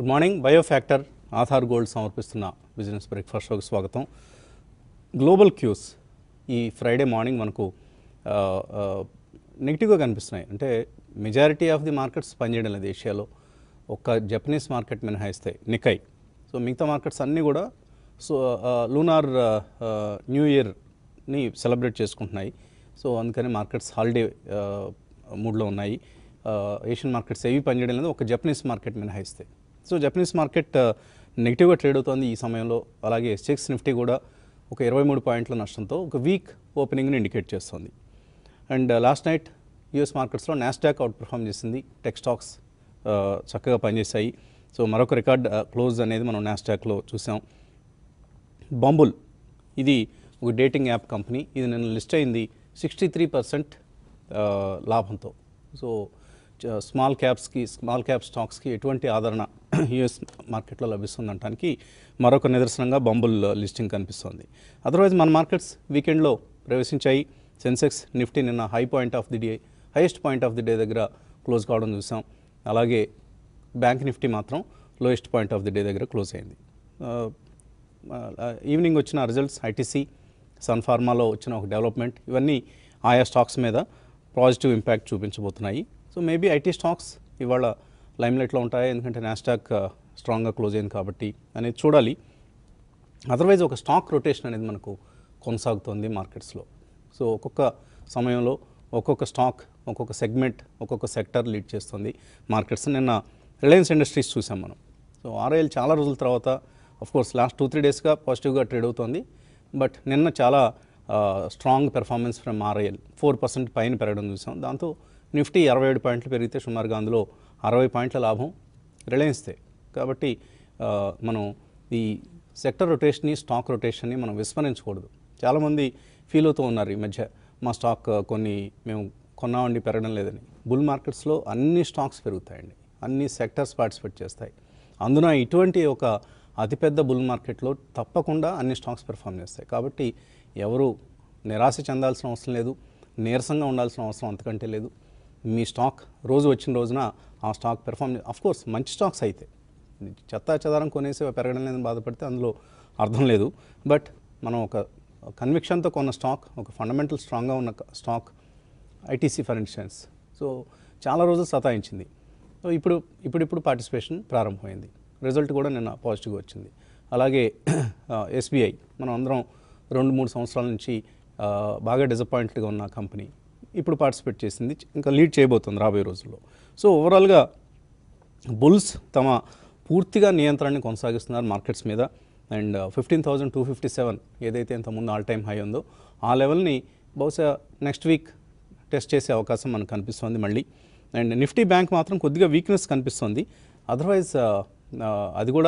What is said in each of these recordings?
Good morning బయోఫ్యాక్టర్ Aadhaar gold సమర్పిస్తున్న business breakfast షోకి స్వాగతం గ్లోబల్ క్యూస్ ఈ ఫ్రైడే మార్నింగ్ మనకు నెగిటివ్గా కనిపిస్తున్నాయి అంటే మెజారిటీ ఆఫ్ ది మార్కెట్స్ పనిచేయడం లేదు ఏషియాలో ఒక్క జపనీస్ మార్కెట్ మినహాయిస్తే నికై సో మిగతా మార్కెట్స్ అన్నీ కూడా సో లూనార్ న్యూ ఇయర్ని సెలబ్రేట్ చేసుకుంటున్నాయి సో అందుకని మార్కెట్స్ హాలిడే మూడ్లో ఉన్నాయి ఏషియన్ మార్కెట్స్ ఏవి పనిచేయడం లేదు ఒక జపనీస్ మార్కెట్ మినహాయిస్తే సో జపనీస్ మార్కెట్ నెగిటివ్గా ట్రేడ్ అవుతోంది ఈ సమయంలో అలాగే ఎస్టెక్స్ నిఫ్టీ కూడా ఒక ఇరవై మూడు పాయింట్ల నష్టంతో ఒక వీక్ ఓపెనింగ్ని ఇండికేట్ చేస్తుంది అండ్ లాస్ట్ నైట్ యూఎస్ మార్కెట్స్లో నాస్డాక్ అవుట్ పర్ఫామ్ చేసింది టెక్ స్టాక్స్ చక్కగా పనిచేశాయి సో మరొక రికార్డ్ క్లోజ్ అనేది మనం నాస్డాక్లో చూసాం బాంబుల్ ఇది ఒక డేటింగ్ యాప్ కంపెనీ ఇది నిన్న లిస్ట్ అయింది సిక్స్టీ త్రీ పర్సెంట్ లాభంతో సో చ- స్మాల్ క్యాప్స్కి స్మాల్ క్యాప్ స్టాక్స్కి ఎటువంటి ఆదరణ యుఎస్ మార్కెట్లో లభిస్తుందనడానికి మరొక నిదర్శనంగా బంబుల్ లిస్టింగ్ కనిపిస్తోంది అదర్వైజ్ మన మార్కెట్స్ వీకెండ్లో ప్రవేశించాయి సెన్సెక్స్ నిఫ్టీ నిన్న high point of the day highest point of the day దగ్గర క్లోజ్ కావడం చూసాం అలాగే బ్యాంక్ నిఫ్టీ మాత్రం lowest point of the day దగ్గర క్లోజ్ అయింది ఆ, ఆ, ఈవినింగ్ వచ్చిన రిజల్ట్స్ ఐటీసీ సన్ ఫార్మాలో వచ్చిన ఒక డెవలప్మెంట్ ఇవన్నీ ఆయా స్టాక్స్ మీద పాజిటివ్ ఇంపాక్ట్ చూపించబోతున్నాయి సో మేబీ ఐటీ స్టాక్స్ ఇవాళ లైమ్లైట్లో ఉంటాయి ఎందుకంటే నాస్టాక్ స్ట్రాంగ్గా క్లోజ్ అయింది కాబట్టి అనేది చూడాలి అదర్వైజ్ ఒక స్టాక్ రొటేషన్ అనేది మనకు కొనసాగుతోంది మార్కెట్స్లో సో ఒక్కొక్క సమయంలో ఒక్కొక్క స్టాక్ ఒక్కొక్క సెగ్మెంట్ ఒక్కొక్క సెక్టర్ లీడ్ చేస్తుంది మార్కెట్స్ నిన్న రిలయన్స్ ఇండస్ట్రీస్ చూసాం మనం సో ఆర్ఐఎల్ చాలా రోజుల తర్వాత of course last two three డేస్గా పాజిటివ్గా ట్రేడ్ అవుతోంది బట్ నిన్న చాలా strong performance from RIL four percent పైన పెరగడం చూసాం దాంతో నిఫ్టీ అరవై ఏడు పాయింట్లు పెరిగితే సుమారుగా అందులో అరవై పాయింట్ల లాభం రిలయన్స్దే కాబట్టి ఆ, మనం ఈ సెక్టర్ రొటేషన్ని స్టాక్ రొటేషన్ని మనం విస్మరించకూడదు చాలామంది ఫీల్ అవుతూ ఉన్నారు ఈ మధ్య మా స్టాక్ ఆ, కొన్ని మేము కొన్నామండి పెరగడం లేదని బుల్ మార్కెట్స్లో అన్ని స్టాక్స్ పెరుగుతాయండి అన్ని సెక్టర్స్ పార్టిసిపేట్ చేస్తాయి అందున ఇటువంటి ఒక అతిపెద్ద బుల్ మార్కెట్లో తప్పకుండా అన్ని స్టాక్స్ పెర్ఫామ్ చేస్తాయి కాబట్టి ఎవరు నిరాశ చెందాల్సిన అవసరం లేదు నీరసంగా ఉండాల్సిన అవసరం అంతకంటే లేదు మీ స్టాక్ రోజు వచ్చిన రోజున ఆ స్టాక్ పెర్ఫామ్ అఫ్ కోర్స్ మంచి స్టాక్స్ అయితే చెత్త చెదారం కొనేసి పెరగడం లేదని బాధపడితే అందులో అర్థం లేదు బట్ మనం ఒక కన్విక్షన్తో కొన్న స్టాక్ ఒక ఫండమెంటల్ స్ట్రాంగ్గా ఉన్న stock ITC for instance so చాలా రోజులు సతాయించింది సో ఇప్పుడు ఇప్పుడిప్పుడు పార్టిసిపేషన్ ప్రారంభమైంది రిజల్ట్ కూడా నిన్న పాజిటివ్గా వచ్చింది అలాగే ఎస్బీఐ మనం అందరం రెండు మూడు సంవత్సరాల నుంచి ఆ, బాగా డిసప్పాయింటెడ్గా ఉన్న కంపెనీ ఇప్పుడు పార్టిసిపేట్ చేసింది ఇంకా లీడ్ చేయబోతుంది రాబోయే రోజుల్లో సో ఓవరాల్గా బుల్స్ తమ పూర్తిగా నియంత్రణని కొనసాగిస్తున్నారు మార్కెట్స్ మీద and fifteen thousand two fifty seven ఏదైతే ఇంతకుముందు ఆల్ టైమ్ హై ఉందో ఆ లెవెల్ని బహుశా నెక్స్ట్ వీక్ టెస్ట్ చేసే అవకాశం మనకు కనిపిస్తుంది మళ్ళీ అండ్ నిఫ్టీ బ్యాంక్ మాత్రం కొద్దిగా వీక్నెస్ కనిపిస్తుంది అదర్వైజ్ అది కూడా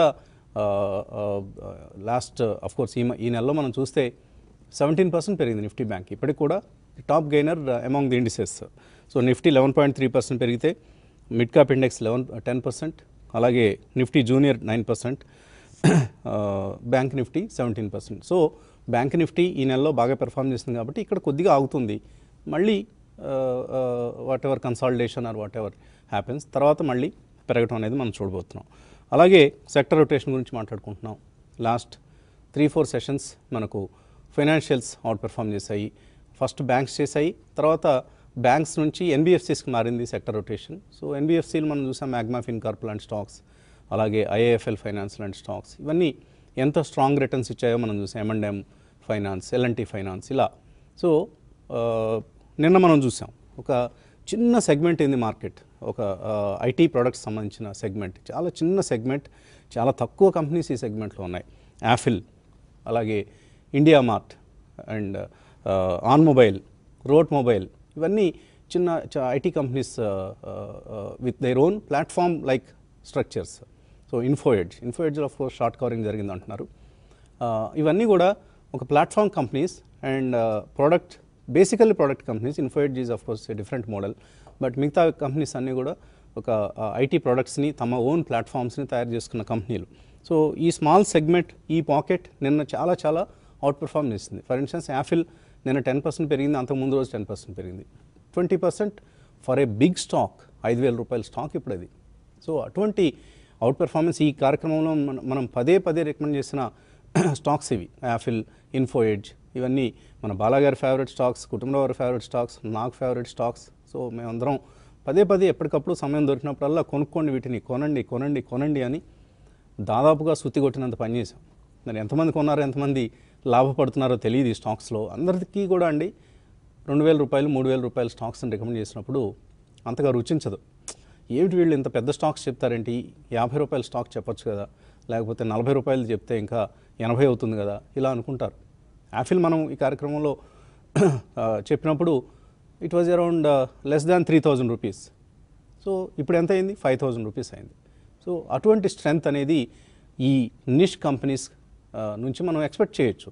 లాస్ట్ కోర్స్ ఈ మ- ఈ నెలలో మనం చూస్తే సెవెంటీన్ పర్సెంట్ పెరిగింది నిఫ్టీ బ్యాంక్ ఇప్పటికి కూడా top gainer among the indices so Nifty eleven point three percent పెరిగితే mid cap index eleven ten percent అలాగే Nifty junior nine percent bank Nifty seventeen percent so bank Nifty ఈ నెలలో బాగా పెర్ఫామ్ చేస్తుంది కాబట్టి ఇక్కడ కొద్దిగా ఆగుతుంది మళ్ళీ whatever consolidation or whatever happens తర్వాత మళ్ళీ పెరగడం అనేది మనం చూడబోతున్నాం అలాగే సెక్టర్ రొటేషన్ గురించి మాట్లాడుకుంటున్నాం లాస్ట్ త్రీ ఫోర్ సెషన్స్ మనకు ఫైనాన్షియల్స్ అవుట్ పెర్ఫామ్ చేశాయి ఫస్ట్ బ్యాంక్స్ చేశాయి తర్వాత బ్యాంక్స్ నుంచి ఎన్బిఎఫ్సిస్కి మారింది సెక్టర్ రొటేషన్ సో ఎన్బిఎఫ్సీలు మనం చూసాం మ్యాగ్మా ఫిన్కార్ప్ లాంటి స్టాక్స్ అలాగే ఐఏఎఫ్ఎల్ ఫైనాన్స్ లాంటి స్టాక్స్ ఇవన్నీ ఎంత స్ట్రాంగ్ రిటర్న్స్ ఇచ్చాయో మనం చూసాం ఎంఎండ్ఎం ఫైనాన్స్ ఎల్ఎన్టీ ఫైనాన్స్ ఇలా సో ఆ, నిన్న మనం చూసాం ఒక చిన్న సెగ్మెంట్ ఇన్ ది మార్కెట్ ఒక ఐటీ ప్రొడక్ట్స్ సంబంధించిన సెగ్మెంట్ చాలా చిన్న సెగ్మెంట్ చాలా తక్కువ కంపెనీస్ ఈ సెగ్మెంట్లో ఉన్నాయి యాఫిల్ అలాగే India Mart and OnMobile Route Mobile ఇవన్నీ చిన్న IT companies with their own platform like structures so Info Edge Info Edge of course short covering జరిగింది అంటున్నారు ఆ, ఇవన్నీ కూడా ఒక platform companies and product basically product companies Info Edge is of course different model but మిగతా companies అన్నీ కూడా ఒక ఐటీ ప్రోడక్ట్స్ని తమ ఓన్ ప్లాట్ఫామ్స్ని తయారు చేసుకున్న కంపెనీలు సో ఈ స్మాల్ సెగ్మెంట్ ఈ పాకెట్ నిన్న చాలా చాలా అవుట్ పర్ఫామ్ చేసింది ఫర్ ఇన్స్టెన్స్ యాఫిల్ నిన్న టెన్ పర్సెంట్ పెరిగింది అంతకు ముందు రోజు టెన్ పర్సెంట్ పెరిగింది twenty percent for a big stock ఐదు వేల రూపాయల స్టాక్ ఇప్పుడు అది సో అటువంటి అవుట్ పెర్ఫార్మెన్స్ ఈ కార్యక్రమంలో మన- మనం పదే పదే రికమెండ్ చేసిన స్టాక్స్ ఇవి యాఫిల్ ఇన్ఫో ఎడ్జ్ ఇవన్నీ మన బాలాగారి ఫేవరెట్ స్టాక్స్ కుటుంబం వారి ఫేవరెట్ స్టాక్స్ నాకు ఫేవరెట్ స్టాక్స్ సో మేమందరం పదే పదే ఎప్పటికప్పుడు సమయం దొరికినప్పుడల్లా కొనుక్కోండి వీటిని కొనండి కొనండి కొనండి అని దాదాపుగా సుత్తి కొట్టినంత పనిచేసాం మరి ఎంతమంది కొన్నారో ఎంతమంది లాభపడుతున్నారో తెలియదు ఈ స్టాక్స్లో అందరికీ కూడా అండి రెండు వేల రూపాయలు మూడు వేల రూపాయల స్టాక్స్ని రికమెండ్ చేసినప్పుడు అంతగా రుచించదు ఏమిటి వీళ్ళు ఇంత పెద్ద స్టాక్స్ చెప్తారేంటి యాభై రూపాయల స్టాక్ చెప్పొచ్చు కదా లేకపోతే నలభై రూపాయలు చెప్తే ఇంకా ఎనభై అవుతుంది కదా ఇలా అనుకుంటారు యాఫిల్ మనం ఈ కార్యక్రమంలో ఆ, చెప్పినప్పుడు it was around less than three thousand rupees so ఇప్పుడు ఎంత అయింది ఫైవ్ థౌజండ్ రూపీస్ అయింది సో అటువంటి స్ట్రెంగ్త్ అనేది ఈ నిష్ కంపెనీస్ ఆ, నుంచి మనం ఎక్స్పెక్ట్ చేయొచ్చు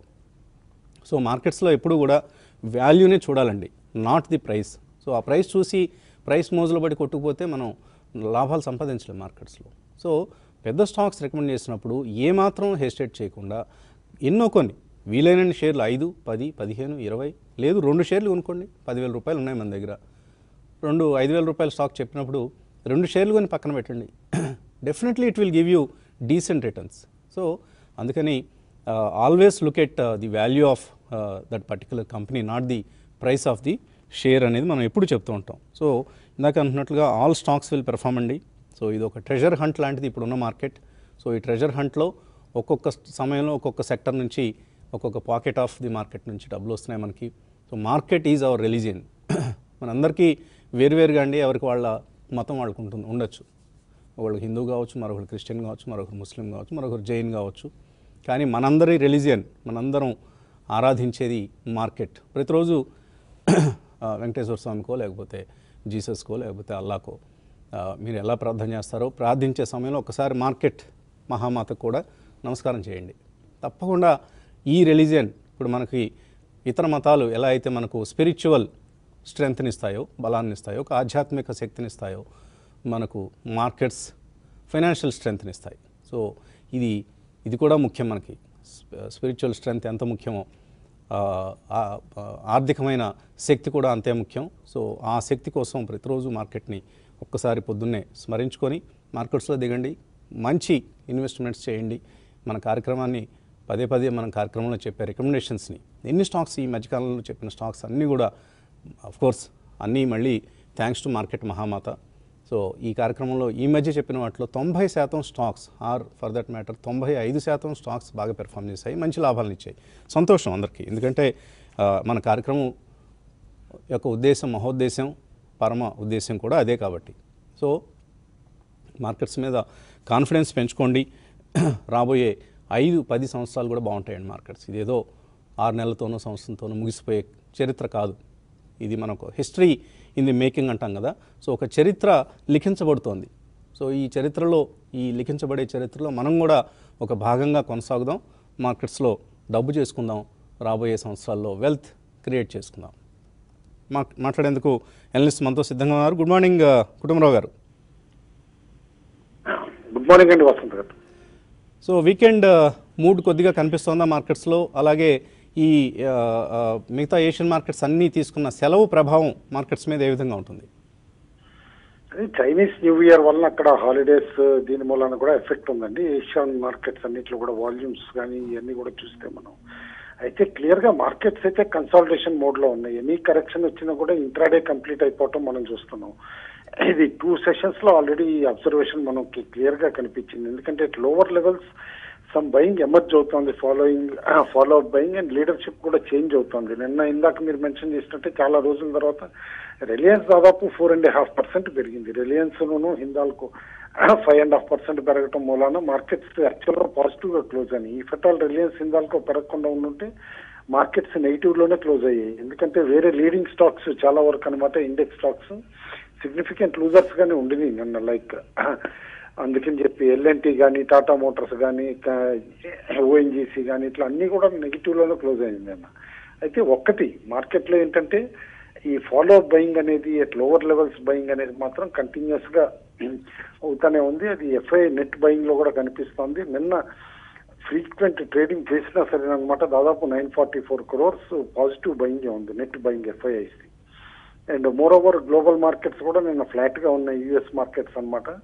సో మార్కెట్స్లో ఎప్పుడు కూడా వాల్యూనే చూడాలండి నాట్ ది ప్రైస్ సో ఆ ప్రైస్ చూసి ప్రైస్ మోజులో పడి కొట్టుకుపోతే మనం లాభాలు సంపాదించలేం మార్కెట్స్లో సో పెద్ద స్టాక్స్ రికమెండ్ చేసినప్పుడు ఏమాత్రం హెసిటేట్ చేయకుండా ఎన్నో కొన్ని వీలైనన్ని షేర్లు ఐదు పది పదిహేను ఇరవై లేదు రెండు షేర్లు కొనుక్కోండి పదివేల రూపాయలు ఉన్నాయి మన దగ్గర రెండు ఐదు వేల రూపాయల స్టాక్ చెప్పినప్పుడు రెండు షేర్లు కొని పక్కన పెట్టండి definitely it will give you decent returns so అందుకని always look at the value of that particular company not the price of the share అనేది మనం ఎప్పుడు చెప్తూ ఉంటాం సో ఇందాక అంటున్నట్లుగా ఆల్ స్టాక్స్ విల్ పెర్ఫామ్ అండి సో ఇది ఒక ట్రెజర్ హంట్ లాంటిది ఇప్పుడున్న మార్కెట్ సో ఈ ట్రెజర్ హంట్లో ఒక్కొక్క సమయంలో ఒక్కొక్క సెక్టర్ నుంచి ఒక్కొక్క పాకెట్ ఆఫ్ ది మార్కెట్ నుంచి డబ్బులు వస్తున్నాయి మనకి so market is our religion మనందరికీ వేరువేరుగా అండి ఎవరికి వాళ్ళ మతం వాళ్ళకు ఉంటుంది ఉండొచ్చు ఒకళ్ళు హిందూ కావచ్చు మరొకరు క్రిస్టియన్ కావచ్చు మరొకరు ముస్లిం కావచ్చు మరొకరు జైన్ కావచ్చు కానీ మనందరి రిలీజియన్ మనందరం ఆరాధించేది మార్కెట్ ప్రతిరోజు ఆ, వెంకటేశ్వర స్వామికో లేకపోతే జీసస్కో లేకపోతే అల్లాకో ఆ, మీరు ఎలా ప్రార్థన చేస్తారో ప్రార్థించే సమయంలో ఒకసారి మార్కెట్ మహామాతకు కూడా నమస్కారం చేయండి తప్పకుండా ఈ రిలీజియన్ ఇప్పుడు మనకి ఇతర మతాలు ఎలా అయితే మనకు స్పిరిచువల్ స్ట్రెంగ్త్ని ఇస్తాయో బలాన్ని ఇస్తాయో ఒక ఆధ్యాత్మిక శక్తిని ఇస్తాయో మనకు మార్కెట్స్ ఫైనాన్షియల్ స్ట్రెంగ్త్ని ఇస్తాయి సో ఇది ఇది కూడా ముఖ్యం మనకి స్పిరిచువల్ స్ట్రెంగ్త్ ఎంత ముఖ్యమో ఆ, ఆ, ఆ, ఆర్థికమైన శక్తి కూడా అంతే ముఖ్యం సో ఆ శక్తి కోసం ప్రతిరోజు మార్కెట్ని ఒక్కసారి పొద్దున్నే స్మరించుకొని మార్కెట్స్లో దిగండి మంచి ఇన్వెస్ట్మెంట్స్ చేయండి మన కార్యక్రమాన్ని పదే పదే మన కార్యక్రమంలో చెప్పే రికమెండేషన్స్ని ఎన్ని స్టాక్స్ ఈ మధ్యకాలంలో చెప్పిన స్టాక్స్ అన్నీ కూడా అఫ్ కోర్స్ అన్నీ మళ్ళీ థ్యాంక్స్ టు మార్కెట్ మహామాత సో ఈ కార్యక్రమంలో ఈ మధ్య చెప్పిన వాటిలో తొంభై శాతం stocks are for that matter తొంభై ఐదు శాతం స్టాక్స్ బాగా పెర్ఫామ్ చేశాయి మంచి లాభాలను ఇచ్చాయి సంతోషం అందరికీ ఎందుకంటే ఆ, మన కార్యక్రమం యొక్క ఉద్దేశం మహోద్దేశం పరమ ఉద్దేశం కూడా అదే కాబట్టి సో మార్కెట్స్ మీద కాన్ఫిడెన్స్ పెంచుకోండి రాబోయే ఐదు పది సంవత్సరాలు కూడా బాగుంటాయండి మార్కెట్స్ ఇదేదో ఆరు నెలలతోనో సంవత్సరంతోనో ముగిసిపోయే చరిత్ర కాదు ఇది మనకు హిస్టరీ ఇన్ ది మేకింగ్ అంటాం కదా సో ఒక చరిత్ర లిఖించబడుతోంది సో ఈ చరిత్రలో ఈ లిఖించబడే చరిత్రలో మనం కూడా ఒక భాగంగా కొనసాగుదాం మార్కెట్స్లో డబ్బు చేసుకుందాం రాబోయే సంవత్సరాల్లో వెల్త్ క్రియేట్ చేసుకుందాం మా మాట్లాడేందుకు ఎనలిస్ట్ మనతో సిద్ధంగా ఉన్నారు గుడ్ మార్నింగ్ ఆ, కుటుంబరావు గారు గుడ్ మార్నింగ్ అండి వసంత్ గారు సో వీకెండ్ ఆ, మూడ్ కొద్దిగా కనిపిస్తోందా మార్కెట్స్లో అలాగే ఈ ఆ, ఆ, మిగతా ఏషియన్ మార్కెట్స్ అన్నీ తీసుకున్న సెలవు ప్రభావం మార్కెట్స్ మీద ఏ విధంగా ఉంటుంది అది చైనీస్ న్యూ ఇయర్ వలన అక్కడ హాలిడేస్ దీని మూలన కూడా ఎఫెక్ట్ ఉందండి ఏషియన్ మార్కెట్స్ అన్నిట్లో కూడా వాల్యూమ్స్ కానీ ఇవన్నీ కూడా చూస్తే మనం అయితే క్లియర్ గా మార్కెట్స్ అయితే కన్సాలిడేషన్ మోడ్ లో ఉన్నాయి ఎనీ కరెక్షన్ వచ్చినా కూడా ఇంట్రాడే కంప్లీట్ అయిపోవటం మనం చూస్తున్నాం ఇది టూ సెషన్స్ లో ఆల్రెడీ అబ్జర్వేషన్ మనకి క్లియర్ గా కనిపించింది ఎందుకంటే lower levels some buying emerge అవుతోంది following follow up buying and leadership కూడా చేంజ్ అవుతోంది నిన్న ఇందాక మీరు మెన్షన్ చేసినట్టే చాలా రోజుల తర్వాత రిలయన్స్ దాదాపు ఫోర్ అండ్ హాఫ్ పర్సెంట్ పెరిగింది రిలయన్స్ ను హిందాల్కు ఫైవ్ అండ్ హాఫ్ పర్సెంట్ పెరగటం మూలాన మార్కెట్స్ యాక్చువల్ గా పాజిటివ్ గా క్లోజ్ అయినాయి ఈ ఫెటాల్ రిలయన్స్ హిందాల్కో పెరగకుండా ఉండుంటే మార్కెట్స్ నెగిటివ్ లోనే క్లోజ్ అయ్యాయి ఎందుకంటే వేరే లీడింగ్ స్టాక్స్ చాలా వరకు అనమాట ఇండెక్స్ స్టాక్స్ సిగ్నిఫికెంట్ లూజర్స్ గానే ఉండినాయి నిన్న లైక్ అందుకని చెప్పి ఎల్ఎన్టీ కానీ టాటా మోటార్స్ కానీ ఓఎన్జీసీ కానీ ఇట్లా అన్ని కూడా నెగిటివ్ లోనే క్లోజ్ అయింది అన్న అయితే ఒక్కటి మార్కెట్ లో ఏంటంటే ఈ ఫాలో అప్ బయింగ్ అనేది అట్ లోవర్ లెవెల్స్ బయింగ్ అనేది మాత్రం కంటిన్యూస్ గా అవుతానే ఉంది అది ఎఫ్ఐ నెట్ బయింగ్ లో కూడా కనిపిస్తోంది నిన్న ఫ్రీక్వెంట్ ట్రేడింగ్ చేసినా సరే అనమాట దాదాపు nine forty four crores positive buying ఉంది net buying FIIs and moreover global markets కూడా నిన్న ఫ్లాట్ గా ఉన్నాయి యుఎస్ మార్కెట్స్ అన్నమాట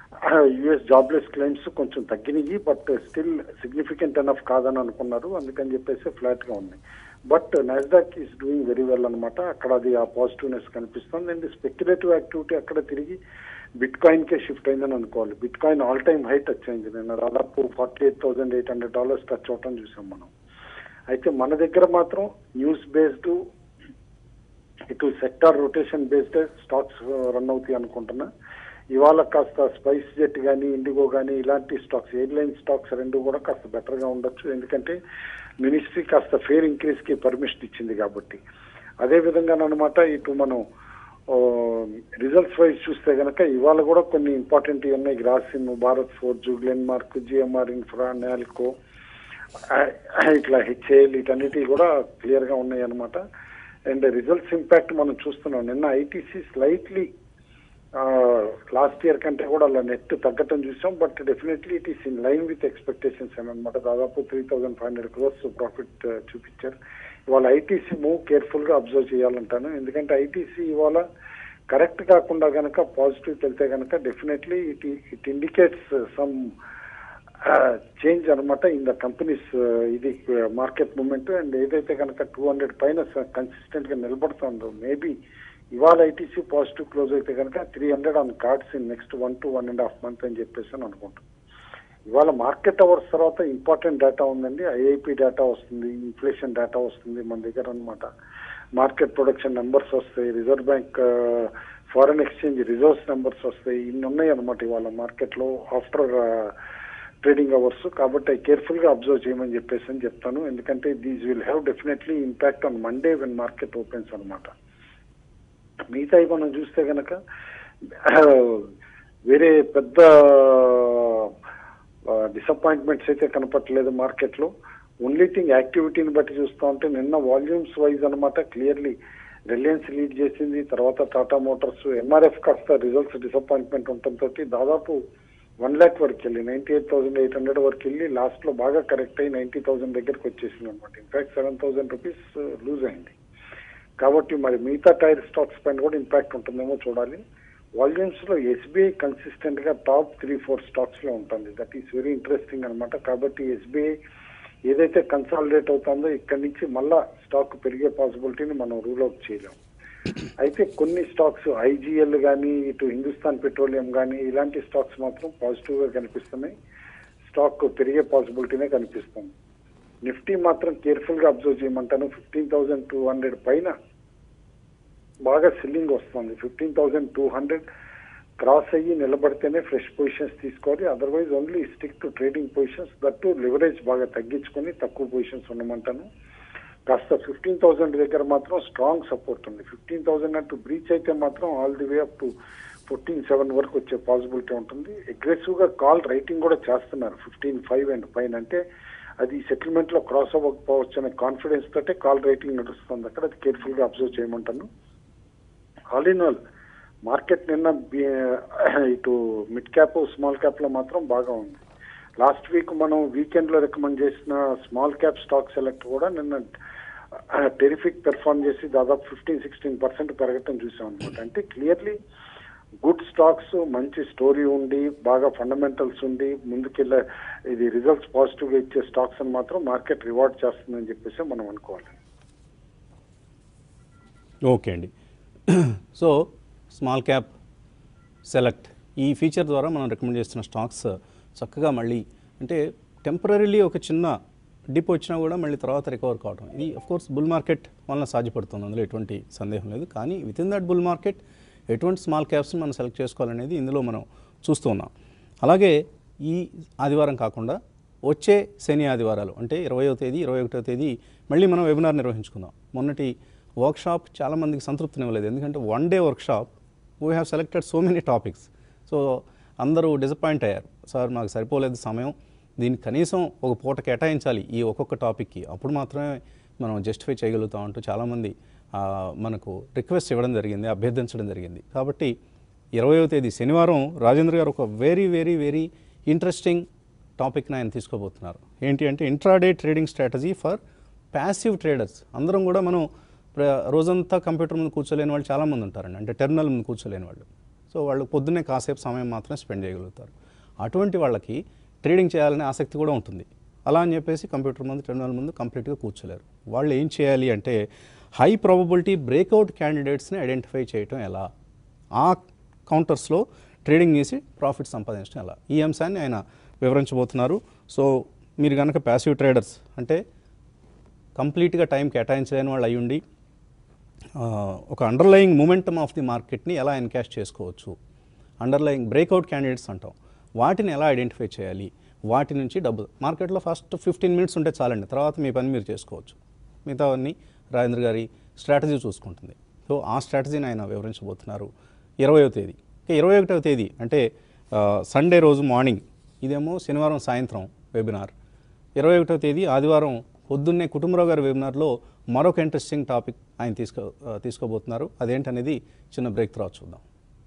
యుఎస్ జాబ్లెస్ క్లెయిమ్స్ కొంచెం తగ్గినాయి బట్ స్టిల్ సిగ్నిఫికెంట్ ఎనఫ్ కాదని అనుకున్నారు అందుకని చెప్పేసి ఫ్లాట్ గా ఉన్నాయి but Nasdaq is doing very well అనమాట అక్కడ అది ఆ పాజిటివ్నెస్ కనిపిస్తుంది అండ్ స్పెక్యులేటివ్ యాక్టివిటీ అక్కడ తిరిగి బిట్ కాయిన్ కే షిఫ్ట్ అయిందని అనుకోవాలి bitcoin all time high touch అయింది నిన్న దాదాపు forty eight thousand eight hundred dollars touch అవటం చూసాం మనం అయితే మన దగ్గర మాత్రం న్యూస్ బేస్డ్ ఇటు sector rotation based stocks run అవుతాయి అనుకుంటున్నా ఇవాళ కాస్త స్పైస్ జెట్ కానీ ఇండిగో కానీ ఇలాంటి స్టాక్స్ ఎయిర్లైన్ స్టాక్స్ రెండు కూడా కాస్త బెటర్ గా ఉండొచ్చు ఎందుకంటే మినిస్ట్రీ కాస్త ఫేర్ ఇంక్రీజ్ కి పర్మిషన్ ఇచ్చింది కాబట్టి అదే విధంగా అనమాట ఇటు మనం రిజల్ట్స్ వైజ్ చూస్తే గనక ఇవాళ కూడా కొన్ని ఇంపార్టెంట్ ఉన్నాయి Grasim Bharat Forge Glenmark GMR infra Nalco ఇట్లా హెచ్ఏఎల్ వీటన్నిటి కూడా క్లియర్ గా ఉన్నాయి అనమాట అండ్ రిజల్ట్స్ ఇంపాక్ట్ మనం చూస్తున్నాం నిన్న ఐటీసీ స్లైట్లీ లాస్ట్ ఇయర్ కంటే కూడా అలా నెట్ తగ్గటం చూసాం but definitely it is in line with expectations అనమాట దాదాపు three thousand five hundred crores profit చూపించారు ఇవాళ ఐటీసీ మూవ్ కేర్ఫుల్ గా అబ్జర్వ్ చేయాలంటాను ఎందుకంటే ఐటీసీ ఇవాళ కరెక్ట్ కాకుండా గనక పాజిటివ్ వెళ్తే గనక definitely it it indicates some change అనమాట ఇన్ ద కంపెనీస్ ఇది మార్కెట్ మూమెంట్ అండ్ ఏదైతే కనుక టూ హండ్రెడ్ పైన కన్సిస్టెంట్ గా నిలబడుతుందో మేబీ ఇవాళ ఐటీసీ పాజిటివ్ క్లోజ్ అయితే కనుక three hundred on cards in next one to one and half month అని చెప్పేసి అని అనుకుంటాం ఇవాళ మార్కెట్ అవర్స్ తర్వాత ఇంపార్టెంట్ డేటా ఉందండి ఐఐపి డేటా వస్తుంది ఇన్ఫ్లేషన్ డేటా వస్తుంది మన దగ్గర అనమాట మార్కెట్ ప్రొడక్షన్ నెంబర్స్ వస్తాయి Reserve Bank foreign exchange reserves numbers వస్తాయి ఇన్ని ఉన్నాయి అనమాట ఇవాళ మార్కెట్లో ఆఫ్టర్ ట్రేడింగ్ అవర్స్ కాబట్టి కేర్ఫుల్ గా అబ్జర్వ్ చేయమని చెప్పేసి అని చెప్తాను ఎందుకంటే these will have definitely impact on Monday when market opens అనమాట మిగతా మనం చూస్తే గనక వేరే పెద్ద డిసప్పాయింట్మెంట్స్ అయితే కనపట్లేదు మార్కెట్ లో ఓన్లీ థింగ్ యాక్టివిటీని బట్టి చూస్తా ఉంటే నిన్న వాల్యూమ్స్ వైజ్ అనమాట క్లియర్లీ రిలయన్స్ లీడ్ చేసింది తర్వాత టాటా మోటార్స్ ఎంఆర్ఎఫ్ కాస్త రిజల్ట్స్ డిసప్పాయింట్మెంట్ ఉండటంతో దాదాపు వన్ ల్యాక్ వరకు వెళ్ళి ninety eight thousand eight hundred వరకు వెళ్ళి లాస్ట్ లో బాగా కరెక్ట్ అయ్యి నైన్టీ థౌసండ్ దగ్గరకు వచ్చేసింది అనమాట in fact seven thousand rupees lose అయింది కాబట్టి మరి మిగతా టైర్ స్టాక్స్ పైన కూడా ఇంపాక్ట్ ఉంటుందేమో చూడాలి వాల్యూమ్స్ లో ఎస్బీఐ కన్సిస్టెంట్ గా టాప్ త్రీ ఫోర్ స్టాక్స్ లో ఉంటుంది దట్ ఈస్ వెరీ ఇంట్రెస్టింగ్ అనమాట కాబట్టి ఎస్బీఐ ఏదైతే కన్సాలిడేట్ అవుతుందో ఇక్కడి నుంచి మళ్ళా స్టాక్ పెరిగే పాసిబిలిటీని మనం రూల్ అవుట్ చేయలేం అయితే కొన్ని స్టాక్స్ ఐజీఎల్ కానీ ఇటు హిందుస్థాన్ పెట్రోలియం కానీ ఇలాంటి స్టాక్స్ మాత్రం పాజిటివ్ గా కనిపిస్తున్నాయి స్టాక్ పెరిగే పాసిబిలిటీనే కనిపిస్తుంది నిఫ్టీ మాత్రం కేర్ఫుల్ గా అబ్జర్వ్ చేయమంటాను ఫిఫ్టీన్ థౌసండ్ టూ హండ్రెడ్ పైన బాగా సెల్లింగ్ వస్తుంది fifteen thousand two hundred cross అయ్యి నిలబడితేనే ఫ్రెష్ పొజిషన్స్ తీసుకోవాలి otherwise only stick to trading positions that leverage బాగా తగ్గించుకొని తక్కువ పొజిషన్స్ ఉండమంటాను కాస్త ఫిఫ్టీన్ థౌసండ్ దగ్గర మాత్రం స్ట్రాంగ్ సపోర్ట్ ఉంది ఫిఫ్టీన్ థౌసండ్ అంటూ బ్రీచ్ అయితే మాత్రం all the way up to fourteen seven వరకు వచ్చే పాసిబిలిటీ ఉంటుంది అగ్రెసివ్ గా కాల్ రైటింగ్ కూడా చేస్తున్నారు ఫిఫ్టీన్ ఫైవ్ అండ్ పైన అంటే అది సెటిల్మెంట్ లో క్రాస్ అవ్వకపోవచ్చు అనే కాన్ఫిడెన్స్ తోటే కాల్ రైటింగ్ నడుస్తుంది అక్కడ అది కేర్ఫుల్ గా అబ్జర్వ్ చేయమంటాను ఆల్ ఇన్ ఆల్ మార్కెట్ నిన్న ఇటు మిడ్ క్యాప్ స్మాల్ క్యాప్ లో మాత్రం బాగా ఉంది లాస్ట్ వీక్ మనం వీకెండ్ లో రికమెండ్ చేసిన స్మాల్ క్యాప్ స్టాక్ సెలెక్ట్ కూడా నిన్న టెరిఫిక్ పెర్ఫార్మ్ చేసి దాదాపు ఫిఫ్టీన్ సిక్స్టీన్ పర్సెంట్ పెరగటం చూసాం అనమాట అంటే క్లియర్లీ గుడ్ స్టాక్స్ మంచి స్టోరీ ఉండి బాగా ఫండమెంటల్స్ ఉండి ముందుకెళ్ళే ఇది రిజల్ట్స్ పాజిటివ్ గా ఇచ్చే స్టాక్స్ అని మాత్రం మార్కెట్ రివార్డ్ చేస్తుందని చెప్పేసి మనం అనుకోవాలి ఓకే అండి సో స్మాల్ క్యాప్ సెలెక్ట్ ఈ ఫీచర్ ద్వారా మనం రికమెండ్ చేస్తున్న స్టాక్స్ చక్కగా మళ్ళీ అంటే టెంపరీలీ ఒక చిన్న డిప్ వచ్చినా కూడా మళ్ళీ తర్వాత రికవర్ కావడం ఇది కోర్స్ బుల్ మార్కెట్ వలన సాధ్యపడుతుంది అందులో ఎటువంటి సందేహం లేదు కానీ with in that bull market ఎటువంటి స్మాల్ క్యాప్స్ని మనం సెలెక్ట్ చేసుకోవాలనేది ఇందులో మనం చూస్తూ ఉన్నాం అలాగే ఈ ఆదివారం కాకుండా వచ్చే శని ఆదివారాలు అంటే ఇరవయో తేదీ ఇరవై ఒకటో తేదీ మళ్ళీ మనం వెబినార్ నిర్వహించుకుందాం మొన్నటి వర్క్షాప్ చాలామందికి సంతృప్తినివ్వలేదు ఎందుకంటే one day workshop we have selected so many topics so అందరూ డిసప్పాయింట్ అయ్యారు సార్ మాకు సరిపోలేదు సమయం దీనికి కనీసం ఒక పూట కేటాయించాలి ఈ ఒక్కొక్క టాపిక్కి అప్పుడు మాత్రమే మనం జస్టిఫై చేయగలుగుతాం అంటూ చాలామంది ఆ, మనకు రిక్వెస్ట్ ఇవ్వడం జరిగింది అభ్యర్థించడం జరిగింది కాబట్టి ఇరవయో తేదీ శనివారం రాజేంద్ర గారు ఒక వెరీ వెరీ వెరీ ఇంట్రెస్టింగ్ టాపిక్ని ఆయన తీసుకోబోతున్నారు ఏంటి అంటే intraday trading strategy for passive traders అందరం కూడా మనం ప్ర- రోజంతా కంప్యూటర్ ముందు కూర్చోలేని వాళ్ళు చాలామంది ఉంటారండి అంటే టెర్మినల్ ముందు కూర్చోలేని వాళ్ళు సో వాళ్ళు పొద్దున్నే కాసేపు సమయం మాత్రం స్పెండ్ చేయగలుగుతారు అటువంటి వాళ్ళకి ట్రేడింగ్ చేయాలనే ఆసక్తి కూడా ఉంటుంది అలా అని చెప్పేసి కంప్యూటర్ ముందు టెర్మినల్ ముందు కంప్లీట్గా కూర్చోలేరు వాళ్ళు ఏం చేయాలి అంటే హై ప్రాబబిలిటీ బ్రేక్అవుట్ క్యాండిడేట్స్ని ఐడెంటిఫై చేయటం ఎలా ఆ కౌంటర్స్లో ట్రేడింగ్ చేసి ప్రాఫిట్ సంపాదించడం ఎలా ఈ అంశాన్ని ఆయన వివరించబోతున్నారు సో మీరు కనుక ప్యాసివ్ ట్రేడర్స్ అంటే కంప్లీట్గా టైం కేటాయించలేని వాళ్ళు అయ్యుండి ఆ, ఒక అండర్లయింగ్ మూమెంటమ్ ఆఫ్ ది మార్కెట్ని ఎలా ఎన్కాష్ చేసుకోవచ్చు అండర్లయింగ్ బ్రేక్అవుట్ క్యాండిడేట్స్ అంటాం వాటిని ఎలా ఐడెంటిఫై చేయాలి వాటి నుంచి డబ్బు మార్కెట్లో ఫస్ట్ ఫిఫ్టీన్ మినిట్స్ ఉంటే చాలండి తర్వాత మీ పని మీరు చేసుకోవచ్చు మిగతావన్నీ రాజేంద్ర గారి స్ట్రాటజీ చూసుకుంటుంది సో ఆ స్ట్రాటజీని ఆయన వివరించబోతున్నారు ఇరవయో తేదీ ఇక ఇరవై ఒకటవ తేదీ అంటే ఆ, సండే రోజు మార్నింగ్ ఇదేమో శనివారం సాయంత్రం వెబినార్ ఇరవై ఒకటవ తేదీ ఆదివారం పొద్దున్నే కుటుంబరావు గారి వెబినార్లో మరొక ఇంట్రెస్టింగ్ టాపిక్ ఆయన తీసుకో ఆ, తీసుకోబోతున్నారు అదేంటనేది చిన్న బ్రేక్ తర్వాత చూద్దాం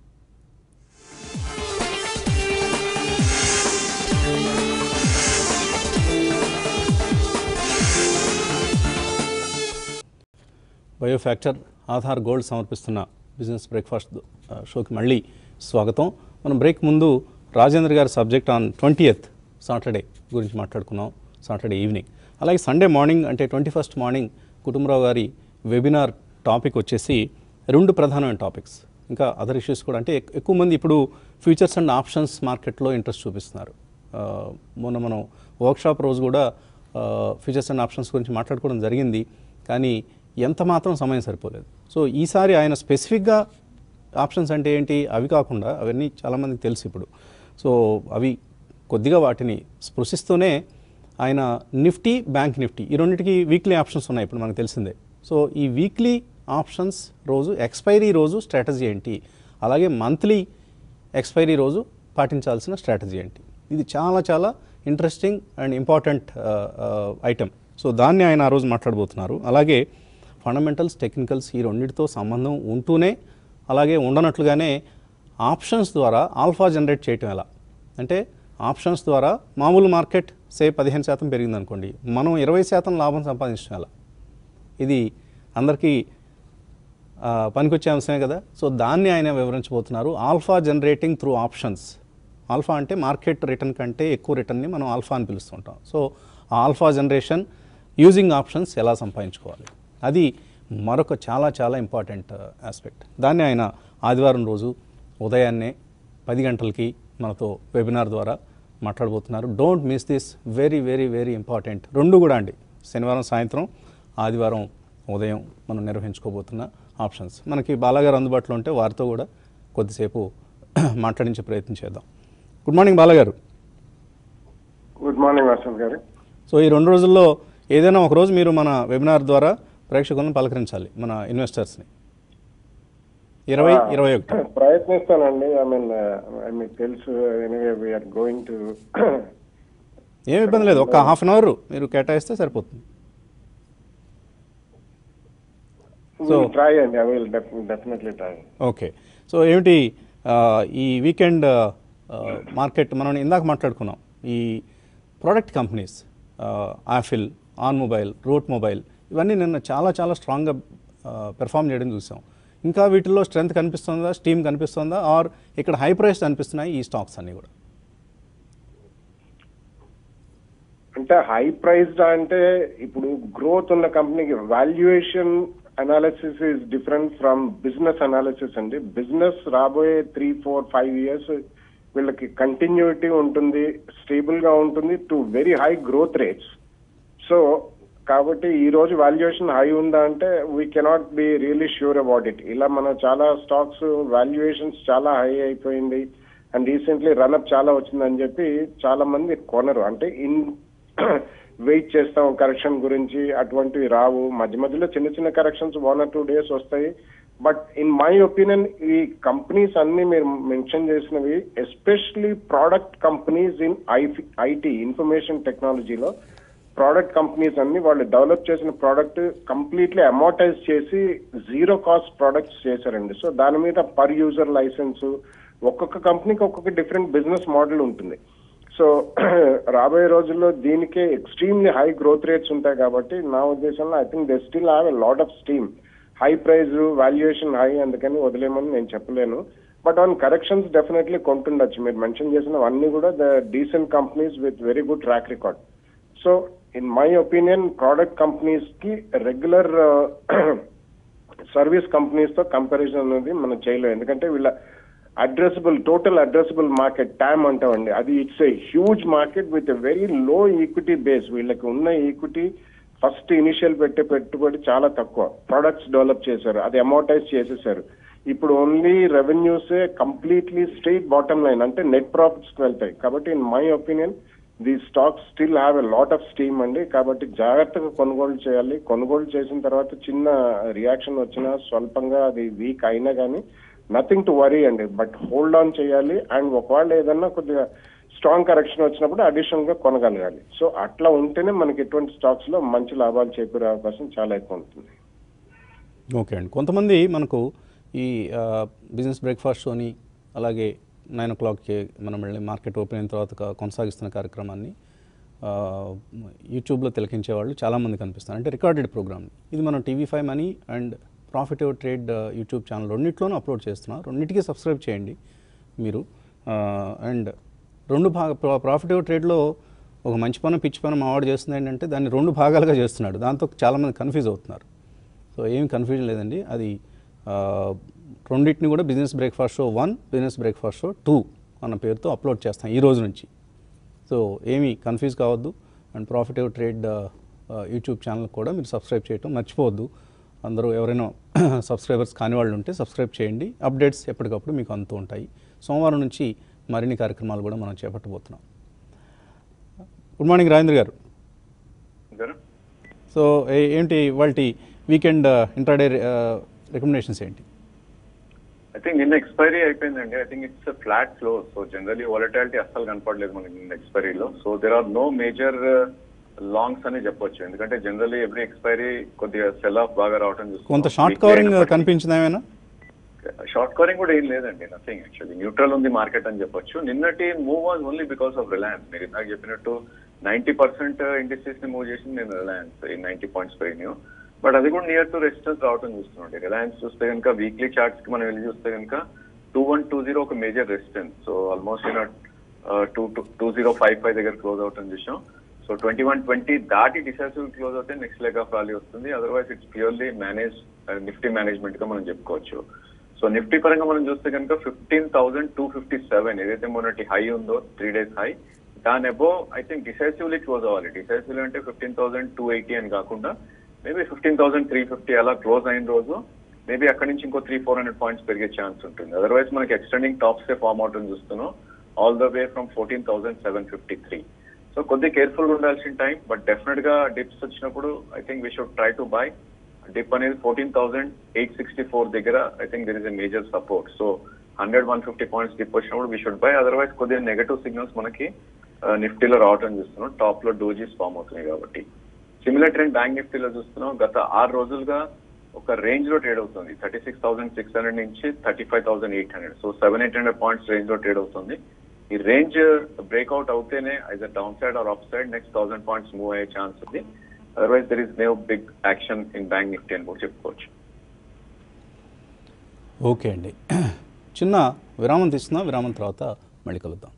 బయోఫ్యాక్చర్ ఆధార్ గోల్డ్ సమర్పిస్తున్న బిజినెస్ బ్రేక్ఫాస్ట్ ఆ, షోకి మళ్ళీ స్వాగతం మనం బ్రేక్ ముందు రాజేంద్ర గారి సబ్జెక్ట్ ఆన్ ట్వంటీయత్ సాటర్డే గురించి మాట్లాడుకున్నాం సాటర్డే ఈవినింగ్ అలాగే సండే మార్నింగ్ అంటే ట్వంటీ ఫస్ట్ మార్నింగ్ కుటుంబరావు గారి వెబినార్ టాపిక్ వచ్చేసి రెండు ప్రధానమైన టాపిక్స్ ఇంకా అదర్ ఇష్యూస్ కూడా అంటే ఎక్- ఎక్కువ మంది ఇప్పుడు ఫ్యూచర్స్ అండ్ ఆప్షన్స్ మార్కెట్లో ఇంట్రెస్ట్ చూపిస్తున్నారు ఆ, మొన్న మనం వర్క్షాప్ రోజు కూడా ఫ్యూచర్స్ అండ్ ఆప్షన్స్ గురించి మాట్లాడుకోవడం జరిగింది కానీ ఎంత మాత్రం సమయం సరిపోలేదు సో ఈసారి ఆయన స్పెసిఫిక్గా ఆప్షన్స్ అంటే ఏంటి అవి కాకుండా అవన్నీ చాలామందికి తెలుసు ఇప్పుడు సో అవి కొద్దిగా వాటిని స్పృశిస్తూనే ఆయన నిఫ్టీ బ్యాంక్ నిఫ్టీ ఈ రెండింటికి వీక్లీ ఆప్షన్స్ ఉన్నాయి ఇప్పుడు మనకు తెలిసిందే సో ఈ వీక్లీ ఆప్షన్స్ రోజు ఎక్స్పైరీ రోజు స్ట్రాటజీ ఏంటి అలాగే మంత్లీ ఎక్స్పైరీ రోజు పాటించాల్సిన స్ట్రాటజీ ఏంటి ఇది చాలా చాలా interesting and important item so దాన్ని ఆయన ఆ రోజు మాట్లాడబోతున్నారు అలాగే ఫండమెంటల్స్ టెక్నికల్స్ ఈ రెండింటితో సంబంధం ఉంటూనే అలాగే ఉండనట్లుగానే ఆప్షన్స్ ద్వారా ఆల్ఫా జనరేట్ చేయటం ఎలా అంటే ఆప్షన్స్ ద్వారా మామూలు మార్కెట్ సే పదిహేను శాతం పెరిగిందనుకోండి మనం ఇరవై శాతం లాభం సంపాదించడం ఎలా ఇది అందరికీ ఆ, పనికొచ్చే అంశమే కదా సో దాన్ని ఆయన వివరించబోతున్నారు alpha generating through options alpha అంటే మార్కెట్ రిటర్న్ కంటే ఎక్కువ రిటర్న్ని మనం ఆల్ఫా అని పిలుస్తుంటాం సో ఆ ఆల్ఫా జనరేషన్ యూజింగ్ ఆప్షన్స్ ఎలా సంపాదించుకోవాలి అది మరొక చాలా చాలా ఇంపార్టెంట్ ఆస్పెక్ట్ దాన్ని ఆయన ఆదివారం రోజు ఉదయాన్నే పది గంటలకి మనతో వెబినార్ ద్వారా మాట్లాడబోతున్నారు don't miss this very very very important రెండు కూడా అండి శనివారం సాయంత్రం ఆదివారం ఉదయం మనం నిర్వహించుకోబోతున్న ఆప్షన్స్ మనకి బాలాగారు అందుబాటులో ఉంటే వారితో కూడా కొద్దిసేపు మాట్లాడించే ప్రయత్నం చేద్దాం గుడ్ మార్నింగ్ బాలాగారు గుడ్ మార్నింగ్ వసంత్ గారు సో ఈ రెండు రోజుల్లో ఏదైనా ఒక రోజు మీరు మన వెబినార్ ద్వారా ప్రేక్షకులను పలకరించాలి మన ఇన్వెస్టర్స్ని ఇరవై ఇరవై ఒకటి ప్రయత్నిస్తానండి ఐ మీన్ ఐ మీకు తెలుసు ఎనీవే వీఆర్ గోయింగ్ టు ఏం ఇబ్బంది లేదు ఒక హాఫ్ అన్ అవర్ మీరు కేటాయిస్తే సరిపోతుంది So- ట్రై అండి I will definitely try okay so ఏమిటి ఆ, ఈ వీకెండ్ మార్కెట్ మనం ఇందాక మాట్లాడుకున్నాం ఈ product companies Affle OnMobile Route Mobile ఇవన్నీ నిన్న చాలా చాలా స్ట్రాంగ్గా పెర్ఫామ్ చేయడం చూసాం ఇంకా వీటిల్లో స్ట్రెంత్ కనిపిస్తుందా స్టీమ్ కనిపిస్తుందా ఆర్ ఇక్కడ హై ప్రైస్ అనిపిస్తున్నాయి ఈ స్టాక్స్ అన్నీ కూడా అంటే హై ప్రైస్డ్ అంటే ఇప్పుడు గ్రోత్ ఉన్న కంపెనీకి valuation analysis is different from business analysis అండి బిజినెస్ రాబోయే త్రీ ఫోర్ ఫైవ్ ఇయర్స్ వీళ్ళకి కంటిన్యూటీ ఉంటుంది స్టేబుల్ గా ఉంటుంది to very high growth rates so కాబట్టి ఈ రోజు వాల్యుయేషన్ హై ఉందా అంటే we cannot be really sure about it ఇలా మనం చాలా స్టాక్స్ వాల్యుయేషన్స్ చాలా హై అయిపోయింది అండ్ రీసెంట్లీ రన్అప్ చాలా వచ్చిందని చెప్పి చాలా మంది కొనరు అంటే ఇన్ వెయిట్ చేస్తాం కరెక్షన్ గురించి అటువంటివి రావు మధ్య మధ్యలో చిన్న చిన్న corrections one or two days వస్తాయి బట్ ఇన్ మై ఒపీనియన్ ఈ కంపెనీస్ అన్ని మీరు మెన్షన్ చేసినవి especially product companies in IT information టెక్నాలజీలో ప్రోడక్ట్ కంపెనీస్ అన్ని వాళ్ళు డెవలప్ చేసిన ప్రోడక్ట్ కంప్లీట్లీ అమోటైజ్ చేసి జీరో కాస్ట్ ప్రొడక్ట్స్ చేశారండి సో దాని మీద పర్ యూజర్ లైసెన్స్ ఒక్కొక్క కంపెనీకి ఒక్కొక్క డిఫరెంట్ బిజినెస్ మోడల్ ఉంటుంది సో రాబోయే రోజుల్లో దీనికే ఎక్స్ట్రీమ్లీ హై గ్రోత్ రేట్స్ ఉంటాయి కాబట్టి నా ఉద్దేశంలో I think they still have a lot of steam high price valuation high అందుకని వదిలేమని నేను చెప్పలేను బట్ ఆన్ కరెక్షన్స్ డెఫినెట్లీ కొంటుండొచ్చు మీరు మెన్షన్ చేసినవన్నీ కూడా the decent companies with very good track record so in my opinion product companies కి regular service companies తో కంపారిజన్ అనేది మనం చేయలేం ఎందుకంటే వీళ్ళ addressable total addressable market TAM అంటామండి అది it's a huge market with very low equity base వీళ్ళకి ఉన్న ఈక్విటీ ఫస్ట్ ఇనిషియల్ పెట్టే పెట్టుబడి చాలా తక్కువ ప్రొడక్ట్స్ డెవలప్ చేశారు అది అమౌంటైజ్ చేసేసారు ఇప్పుడు ఓన్లీ రెవెన్యూసే కంప్లీట్లీ స్ట్రైట్ బాటమ్ లైన్ అంటే నెట్ ప్రాఫిట్స్ కి వెళ్తాయి కాబట్టి in my opinion the stocks still have a lot of steam అండి కాబట్టి జాగ్రత్తగా కొనుగోలు చేయాలి కొనుగోలు చేసిన తర్వాత చిన్న రియాక్షన్ వచ్చినా స్వల్పంగా అది వీక్ అయినా కానీ నథింగ్ టు వరీ అండి బట్ హోల్డ్ ఆన్ చేయాలి అండ్ ఒకవేళ ఏదన్నా కొద్దిగా స్ట్రాంగ్ కరెక్షన్ వచ్చినప్పుడు అడిషనల్ గా కొనగలగాలి సో అట్లా ఉంటేనే మనకి ఎటువంటి స్టాక్స్ లో మంచి లాభాలు చేకూరే అవకాశం చాలా ఎక్కువ ఉంటుంది ఓకే అండి కొంతమంది మనకు ఈ బిజినెస్ బ్రేక్ఫాస్ట్ షోని అలాగే నైన్ ఓ క్లాక్కి మనం వెళ్ళి మార్కెట్ ఓపెన్ అయిన తర్వాత క- కొనసాగిస్తున్న కార్యక్రమాన్ని ఆ, యూట్యూబ్లో తిలకించే వాళ్ళు చాలామంది కనిపిస్తారు అంటే రికార్డెడ్ ప్రోగ్రామ్ ఇది మనం TV five money and profit ever trade YouTube channel రెండింటిలోనూ అప్లోడ్ చేస్తున్నాం రెండింటికి సబ్స్క్రైబ్ చేయండి మీరు అండ్ రెండు భాగ ప్రా- ప్రాఫిట్ ఎవర్ ట్రేడ్లో ఒక మంచి పని పిచ్చి పని మావాడు చేస్తుంది ఏంటంటే దాన్ని రెండు భాగాలుగా చేస్తున్నాడు దాంతో చాలామంది కన్ఫ్యూజ్ అవుతున్నారు సో ఏం కన్ఫ్యూజన్ లేదండి అది ఆ, రెండింటిని కూడా business breakfast show one business breakfast show two అన్న పేరుతో అప్లోడ్ చేస్తాం ఈ రోజు నుంచి సో ఏమీ కన్ఫ్యూజ్ కావద్దు and profit ever trade YouTube channel కూడా మీరు సబ్స్క్రైబ్ చేయటం మర్చిపోవద్దు అందరూ ఎవరైనా సబ్స్క్రైబర్స్ కాని వాళ్ళు ఉంటే సబ్స్క్రైబ్ చేయండి అప్డేట్స్ ఎప్పటికప్పుడు మీకు అందుతూ ఉంటాయి సోమవారం నుంచి మరిన్ని కార్యక్రమాలు కూడా మనం చేపట్టబోతున్నాం గుడ్ మార్నింగ్ రాజేంద్ర గారు గారు సో ఏ- ఏంటి వాళ్ళ వీకెండ్ ఇంటర్డే రికమెండేషన్స్ ఏంటి ఐ థింక్ నిన్న ఎక్స్పైరీ అయిపోయిందండి I think it's flat flow so generally volatility అస్సలు కనపడలేదు మనకి నిన్న ఎక్స్పైరీలో so there are no major longs అని చెప్పొచ్చు ఎందుకంటే జనరలీ ఎవ్రీ ఎక్స్పైరీ కొద్దిగా సెల్ ఆఫ్ బాగా రావడం కొంత షార్ట్ కవరింగ్ కనిపించింది ఏమైనా షార్ట్ కవరింగ్ కూడా ఏం లేదండి నథింగ్ యాక్చువల్లీ న్యూట్రల్ ఉంది మార్కెట్ అని చెప్పొచ్చు నిన్నటి move was only because of Reliance మీరు ఇందాక చెప్పినట్టు నైన్టీ పర్సెంట్ ఇండస్ట్రీస్ ని మూవ్ చేసింది నేను రిలయన్స్ ఈ నైన్టీ పాయింట్స్ పెరిగినాయి బట్ అది కూడా నియర్ టు రెసిస్టెన్స్ రావడం చూస్తున్నాం రిలయన్స్ చూస్తే కనుక వీక్లీ చార్ట్స్ కి మనం వెళ్ళి చూస్తే కనుక టూ వన్ టూ జీరో ఒక major resistance so almost in two two zero five five దగ్గర క్లోజ్ అవటం చూసాం సో ట్వంటీ వన్ ట్వంటీ దాటి డిసైసివ్ క్లోజ్ అవుతే నెక్స్ట్ లెగ్ ఆఫ్ ర్యాలీ వస్తుంది otherwise it's purely manage Nifty management గా మనం చెప్పుకోవచ్చు సో నిఫ్టీ పరంగా మనం చూస్తే కనుక fifteen thousand two fifty seven ఏదైతే మొన్నటి హై ఉందో త్రీ డేస్ హై దాని above I think decisively close అవ్వాలి డిసైసివ్లీ అంటే ఫిఫ్టీన్ థౌసండ్ టూ ఎయిటీ అని కాకుండా maybe fifteen thousand three fifty అలా క్లోజ్ అయిన రోజు మేబీ అక్కడి నుంచి ఇంకో త్రీ ఫోర్ హండ్రెడ్ పాయింట్స్ పెరిగే ఛాన్స్ ఉంటుంది అదర్వైజ్ మనకి ఎక్స్టెండింగ్ టాప్స్ ఫార్మ్ అవుతుంది చూస్తున్నాం all the way from fourteen thousand seven fifty three so కొద్దిగా కేర్ఫుల్ గా ఉండాల్సిన టైం బట్ డెఫినెట్ గా డిప్స్ వచ్చినప్పుడు I think we should try to buy dip అనేది fourteen thousand eight sixty four దగ్గర I think there is a major support so hundred one fifty points dip వచ్చినప్పుడు we should buy otherwise కొద్దిగా negative signals మనకి నిఫ్టీలో రావటం చూస్తున్నాం top లో dojis form అవుతున్నాయి కాబట్టి సిమిలర్ ట్రెండ్ బ్యాంక్ నిఫ్టీలో చూస్తున్నాం గత ఆరు రోజులుగా ఒక రేంజ్ లో ట్రేడ్ అవుతుంది thirty six thousand six hundred నుంచి thirty five thousand eight hundred so seven eight hundred points range లో ట్రేడ్ అవుతుంది ఈ రేంజ్ బ్రేక్అవుట్ అవుతేనే either down side or up side next thousand points move అయ్యే chance ఉంది otherwise there is no big action in bank Nifty అని కూడా చెప్పుకోవచ్చు okay అండి చిన్న విరామం తీసుకున్నా విరామం తర్వాత మళ్ళీ కలుద్దాం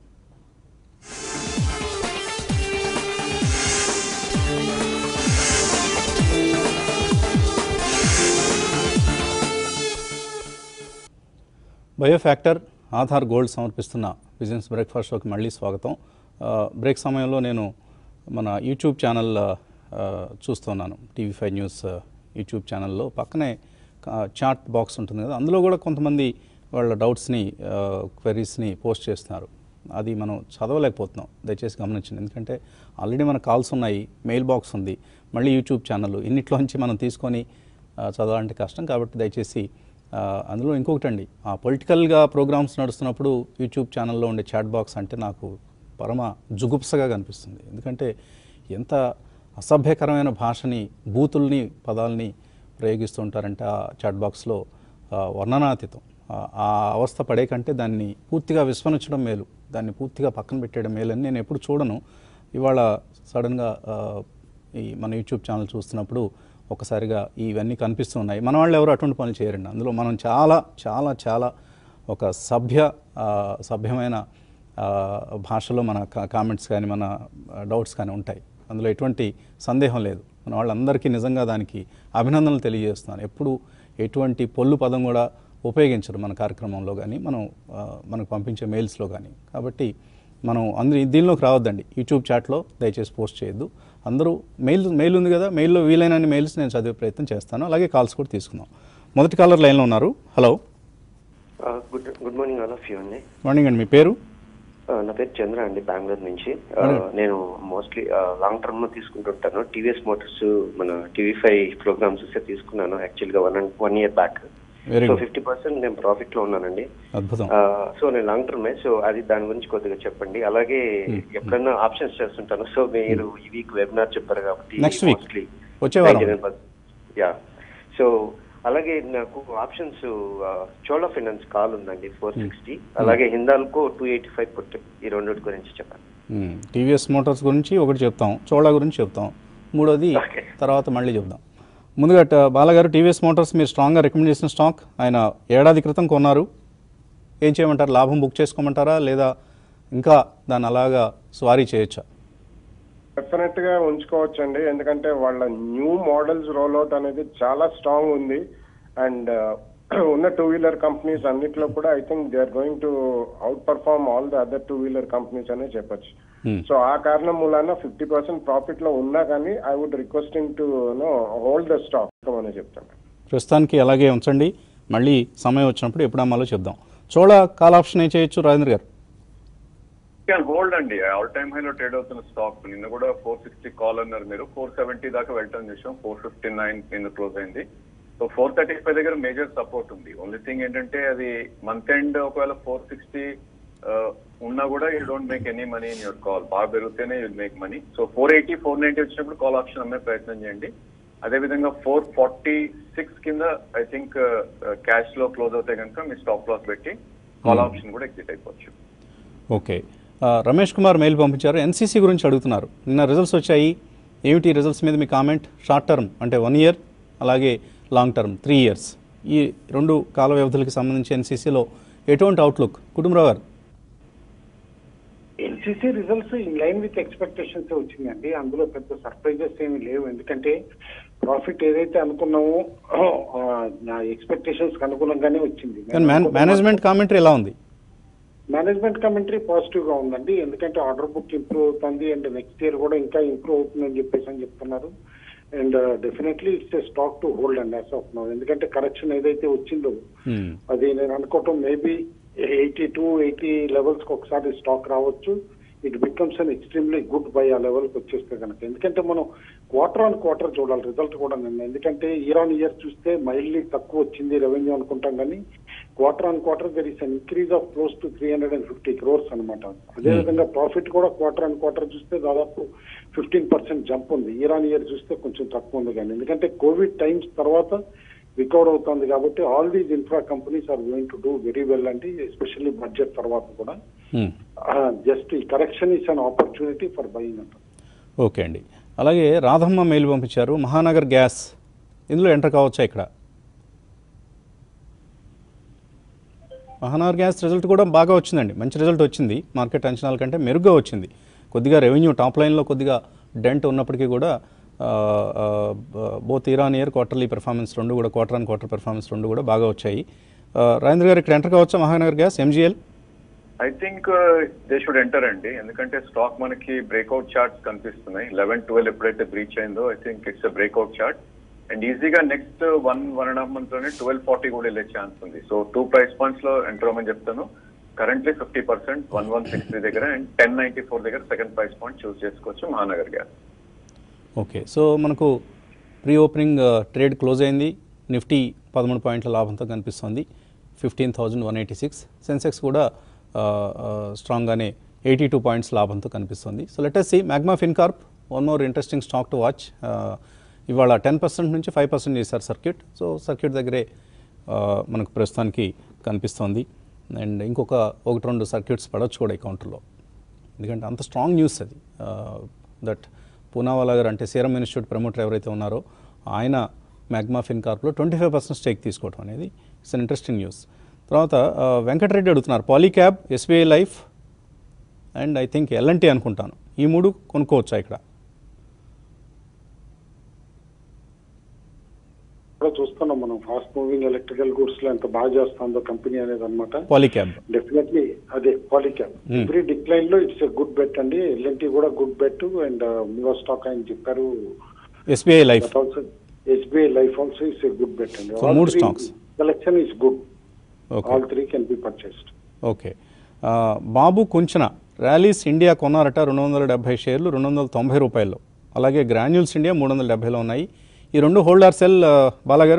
బయోఫ్యాక్టర్ ఆధార్ గోల్డ్ సమర్పిస్తున్న బిజినెస్ బ్రేక్ఫాస్ట్ షోకి మళ్ళీ స్వాగతం ఆ, బ్రేక్ సమయంలో నేను మన యూట్యూబ్ ఛానల్ ఆ, చూస్తున్నాను టీవీ ఫైవ్ న్యూస్ ఆ, యూట్యూబ్ ఛానల్లో పక్కనే కా- చాట్ బాక్స్ ఉంటుంది కదా అందులో కూడా కొంతమంది వాళ్ళ డౌట్స్ని ఆ, క్వెరీస్ని పోస్ట్ చేస్తున్నారు అది మనం చదవలేకపోతున్నాం దయచేసి గమనించండి ఎందుకంటే ఆల్రెడీ మన కాల్స్ ఉన్నాయి మెయిల్ బాక్స్ ఉంది మళ్ళీ యూట్యూబ్ ఛానల్ ఇన్నిట్లోంచి మనం తీసుకొని ఆ, చదవాలంటే కష్టం కాబట్టి దయచేసి ఆ, అందులో ఇంకొకటి అండి ఆ పొలిటికల్గా ప్రోగ్రామ్స్ నడుస్తున్నప్పుడు యూట్యూబ్ ఛానల్లో ఉండే చాట్ బాక్స్ అంటే నాకు పరమ జుగుప్సగా కనిపిస్తుంది ఎందుకంటే ఎంత అసభ్యకరమైన భాషని బూతుల్ని పదాలని ప్రయోగిస్తూ ఉంటారంటే ఆ చాట్ బాక్స్లో ఆ, వర్ణనాతీతం ఆ- ఆ అవస్థ పడే కంటే దాన్ని పూర్తిగా విస్మరించడం మేలు దాన్ని పూర్తిగా పక్కన పెట్టేయడం మేలు అని నేను ఎప్పుడు చూడను ఇవాళ సడన్గా ఆ, ఈ మన యూట్యూబ్ ఛానల్ చూస్తున్నప్పుడు ఒకసారిగా ఇవన్నీ కనిపిస్తూ ఉన్నాయి మన వాళ్ళు ఎవరు అటువంటి పనులు చేయరండి అందులో మనం చాలా చాలా చాలా ఒక సభ్య ఆ, సభ్యమైన ఆ, భాషలో మన కామెంట్స్ కానీ మన డౌట్స్ కానీ ఉంటాయి అందులో ఎటువంటి సందేహం లేదు మన వాళ్ళందరికీ నిజంగా దానికి అభినందనలు తెలియజేస్తున్నాను ఎప్పుడు ఎటువంటి పొల్లు పదం కూడా ఉపయోగించరు మన కార్యక్రమంలో కానీ మనం ఆ, మనకు పంపించే మెయిల్స్లో కానీ కాబట్టి మనం అందరూ దీనిలోకి రావద్దండి యూట్యూబ్ చాట్లో దయచేసి పోస్ట్ చేయొద్దు అందరూ మెయిల్ మెయిల్ ఉంది కదా మెయిల్లో వీలైనన్ని మెయిల్స్ నేను చదివే ప్రయత్నం చేస్తాను అలాగే కాల్స్ కూడా తీసుకుందాం మొదటి కాలర్ లైన్లో ఉన్నారు hello good good morning all of you అండి మార్నింగ్ అండి మీ పేరు Uh, నా పేరు చంద్ర అండి బెంగళూరు నుంచి Uh, నేను మోస్ట్లీ లాంగ్ టర్మ్ లో తీసుకుంటుంటాను టీవీఎస్ మోటార్స్ మన టీవీ ఫైవ్ ప్రోగ్రామ్స్ చూస్తే తీసుకున్నాను యాక్చువల్ గా one one year back Very so good. Fifty percent నేను ప్రాఫిట్ లో ఉన్నానండి అద్భుతం సో నేను లాంగ్ టర్మే సో అది దాని గురించి కొద్దిగా చెప్పండి అలాగే ఎప్పుడన్నా ఆప్షన్స్ చేస్తుంటాను సో మీరు ఈ వీక్ వెబినార్ చెప్పారు కాబట్టి Next week. వచ్చే వారం. యా సో అలాగే నాకు ఆప్షన్స్ చోళ ఫైనాన్స్ కాల్ ఉందండి ఫోర్ సిక్స్టీ అలాగే Hindalco two eighty five put ఈ రెండింటి గురించి చెప్పండి టీవీఎస్ మోటార్స్ గురించి ఒకటి చెప్తాం చోళా గురించి చెప్తాం మూడోది Okay. తర్వాత మళ్ళీ చెప్దాం ముందుగా ట- బాలగారు టీవీఎస్ మోటార్స్ మీరు స్ట్రాంగ్గా రికమెండ్ చేసిన స్టాక్ ఆయన ఏడాది క్రితం కొన్నారు ఏం చేయమంటారు లాభం బుక్ చేసుకోమంటారా లేదా ఇంకా దాన్ని అలాగా స్వారీ చేయొచ్చా డెఫినెట్ గా ఉంచుకోవచ్చండి ఎందుకంటే వాళ్ళ న్యూ మోడల్స్ రోల్అవుట్ అనేది చాలా స్ట్రాంగ్ ఉంది అండ్ ఉన్న టూ వీలర్ కంపెనీస్ అన్నిట్లో కూడా I think they are going to outperform all the other two wheeler companies అనే చెప్పొచ్చు Hmm. సో ఆ కారణం మూలాన ఫిఫ్టీ పర్సెంట్ ప్రాఫిట్ లో ఉన్నా కానీ I would requesting to no hold the stock అని చెప్తాను ప్రస్తుతానికి అలాగే ఉంచండి మళ్ళీ సమయం వచ్చినప్పుడు ఎప్పుడు అమ్మాలో చెప్దాం చోళా కాల్ ఆప్షన్ ఏం చేయొచ్చు రాజేంద్ర గారు క్యాన్ హోల్డ్ అండి ఆల్ టైమ్ హైలో ట్రేడ్ అవుతున్న స్టాక్ నిన్న కూడా ఫోర్ సిక్స్టీ కాల్ అన్నారు మీరు ఫోర్ సెవెంటీ దాకా వెళ్ళటం చూసాం ఫోర్ ఫిఫ్టీ నైన్ కింద క్లోజ్ అయింది సో ఫోర్ థర్టీ ఫైవ్ దగ్గర మేజర్ సపోర్ట్ ఉంది ఓన్లీ థింగ్ ఏంటంటే అది మంత్ ఎండ్ ఒకవేళ ఫోర్ సిక్స్టీ ఉన్నా కూడా you don't make any money in your call బాగా పెరిగితేనే you make money so four eighty four ninety వచ్చినప్పుడు కాల్ ఆప్షన్ అమ్మే ప్రయత్నం చేయండి అదేవిధంగా ఫోర్ ఫార్టీ సిక్స్ కింద ఐ థింక్ క్యాష్ లో క్లోజ్ అవుతే కనుక మీ స్టాప్ లాస్ పెట్టి కాల్ ఆప్షన్ కూడా ఎగ్జిట్ అయిపోవచ్చు ఓకే ఆ, రమేష్ కుమార్ మెయిల్ పంపించారు ఎన్సీసీ గురించి అడుగుతున్నారు నిన్న రిజల్ట్స్ వచ్చాయి ఏమిటి రిజల్ట్స్ మీద మీ కామెంట్ షార్ట్ టర్మ్ అంటే వన్ ఇయర్ అలాగే లాంగ్ టర్మ్ త్రీ ఇయర్స్ ఈ రెండు కాల వ్యవధులకి సంబంధించి ఎన్సీసీలో ఎటువంటి అవుట్లుక్ కుటుంబరావు గారు NCC results in line with expectations వచ్చిందండి అందులో పెద్ద సర్ప్రైజెస్ ఏమి లేవు ఎందుకంటే ప్రాఫిట్ ఏదైతే అనుకున్నామో ఆ, నా ఎక్స్పెక్టేషన్స్ అనుగుణంగానే వచ్చింది కానీ మేన్ మేనేజ్మెంట్ కామెంటరీ ఎలా ఉంది మేనేజ్మెంట్ కమెంటరీ పాజిటివ్ గా ఉందండి ఎందుకంటే ఆర్డర్ బుక్ ఇంప్రూవ్ అవుతుంది అండ్ నెక్స్ట్ ఇయర్ కూడా ఇంకా ఇంప్రూవ్ అవుతుందని చెప్పేసి అని చెప్తున్నారు and definitely it's a stock to hold and as of now ఎందుకంటే కరెక్షన్ ఏదైతే వచ్చిందో Hmm. అది నేను అనుకోవటం maybe eighty two eighty levels కి ఒకసారి స్టాక్ రావచ్చు it becomes an extremely good buy ఆ లెవెల్ కి వచ్చేస్తే కనుక ఎందుకంటే మనం క్వార్టర్ ఆన్ క్వార్టర్ చూడాలి రిజల్ట్ కూడా నిన్న ఎందుకంటే ఇయర్ ఆన్ ఇయర్ చూస్తే మైల్డ్లీ తక్కువ వచ్చింది రెవెన్యూ అనుకుంటాం కానీ quarter on quarter there is an increase of close to three hundred and fifty crores అనమాట అదేవిధంగా ప్రాఫిట్ కూడా క్వార్టర్ ఆన్ క్వార్టర్ చూస్తే దాదాపు ఫిఫ్టీన్ పర్సెంట్ జంప్ ఉంది ఇయర్ ఆన్ ఇయర్ చూస్తే కొంచెం తక్కువ ఉంది కానీ ఎందుకంటే కోవిడ్ టైమ్స్ తర్వాత రికవర్ అవుతుంది కాబట్టి all these infra companies are going to do very well అండి ఎస్పెషల్లీ బడ్జెట్ తర్వాత కూడా Hmm. జస్ట్ ఈ correction is an opportunity for buying అంట ఓకే అండి అలాగే రాధమ్మ మెయిల్ పంపించారు మహానగర్ గ్యాస్ ఇందులో ఎంటర్ కావచ్చా ఇక్కడ మహానగర్ గ్యాస్ రిజల్ట్ కూడా బాగా వచ్చిందండి మంచి రిజల్ట్ వచ్చింది మార్కెట్ అంచనాల కంటే మెరుగ్గా వచ్చింది కొద్దిగా రెవెన్యూ టాప్ లైన్లో కొద్దిగా డెంట్ ఉన్నప్పటికీ కూడా both year on year quarterly performance రెండు కూడా క్వార్టర్ అండ్ క్వార్టర్ పెర్ఫార్మెన్స్ రెండు కూడా బాగా వచ్చాయి ఆ, రాజేంద్ర గారు ఇక్కడ ఎంటర్ కావచ్చా Mahanagar gas MGL I think they should enter అండి ఎందుకంటే స్టాక్ మనకి బ్రేక్అవుట్ చార్ట్స్ కనిపిస్తున్నాయి లెవెన్ ట్వెల్వ్ ఎప్పుడైతే బ్రీచ్ అయిందో I think it's breakout chart and ఈజీగా next one one and half month లోనే ట్వెల్వ్ ఫార్టీ కూడా వెళ్ళే ఛాన్స్ ఉంది సో టూ ప్రైస్ పాయింట్స్ లో ఎంటర్ అవ్వమని చెప్తాను currently fifty percent one one six three దగ్గర అండ్ టెన్ నైన్టీ ఫోర్ దగ్గర సెకండ్ ప్రైస్ పాయింట్ చూస్ చేసుకోవచ్చు మహానగర్ గ్యాస్ ఓకే సో మనకు ప్రీ ఓపెనింగ్ ఆ, ట్రేడ్ క్లోజ్ అయింది నిఫ్టీ పదమూడు పాయింట్ల లాభంతో కనిపిస్తుంది fifteen thousand one eighty six Sensex కూడా ఆ, ఆ, స్ట్రాంగ్గానే ఎయిటీ టూ పాయింట్స్ లాభంతో కనిపిస్తుంది so let's see magma fincorp one more interesting stock to watch ఇవాళ టెన్ పర్సెంట్ నుంచి ఫైవ్ పర్సెంట్ చేశారు సర్క్యూట్ సో సర్క్యూట్ దగ్గరే ఆ, మనకు ప్రస్తుతానికి కనిపిస్తోంది అండ్ ఇంకొక ఒకటి రెండు సర్క్యూట్స్ పడవచ్చు కూడా ఈ కౌంటర్లో ఎందుకంటే అంత స్ట్రాంగ్ న్యూస్ అది దట్ పూనావాలా గారు అంటే సీరం ఇన్స్టిట్యూట్ ప్రమోటర్ ఎవరైతే ఉన్నారో ఆయన మ్యాగ్మా ఫిన్ కార్ప్లో ట్వంటీ ఫైవ్ పర్సెంట్ స్టేక్ తీసుకోవడం అనేది ఇట్స్ అన్ ఇంట్రెస్టింగ్ న్యూస్ తర్వాత ఆ, వెంకటరెడ్డి అడుగుతున్నారు Polycab SBI life and I think LNT అనుకుంటాను ఈ మూడు కొనుక్కోవచ్చా ఇక్కడ కూడా చూస్తున్నాం మనం ఫాస్ట్ మూవింగ్ ఎలక్ట్రికల్ గూడ్స్ లో ఎంత బాగా చేస్తుందో కంపెనీ అనేది అనమాట పాలీక్యాబ్ డెఫినెట్లీ అదే పాలిక్యాప్ Hmm. ఎవ్రీ డిక్లైన్ లో ఇట్స్ ఎ గుడ్ బెట్ అండి ఎల్ఎన్టీ కూడా గుడ్ బెట్ అండ్ మివో స్టాక్ ఆయన చెప్పారు SBI life that also SBI life also is a good bet అండి So, మూడు stocks. Collection is good okay all three can be purchased okay ఆ, Babu కుంచన rallies India కొన్నారట రెండు వందల డెబ్బై షేర్లు రెండు వందల తొంభై రూపాయల్లో అలాగే గ్రాన్యూల్స్ ఇండియా మూడు వందల డెబ్బైలో ఉన్నాయి ఈ రెండు హోల్డర్ సెల్ బాలాగారు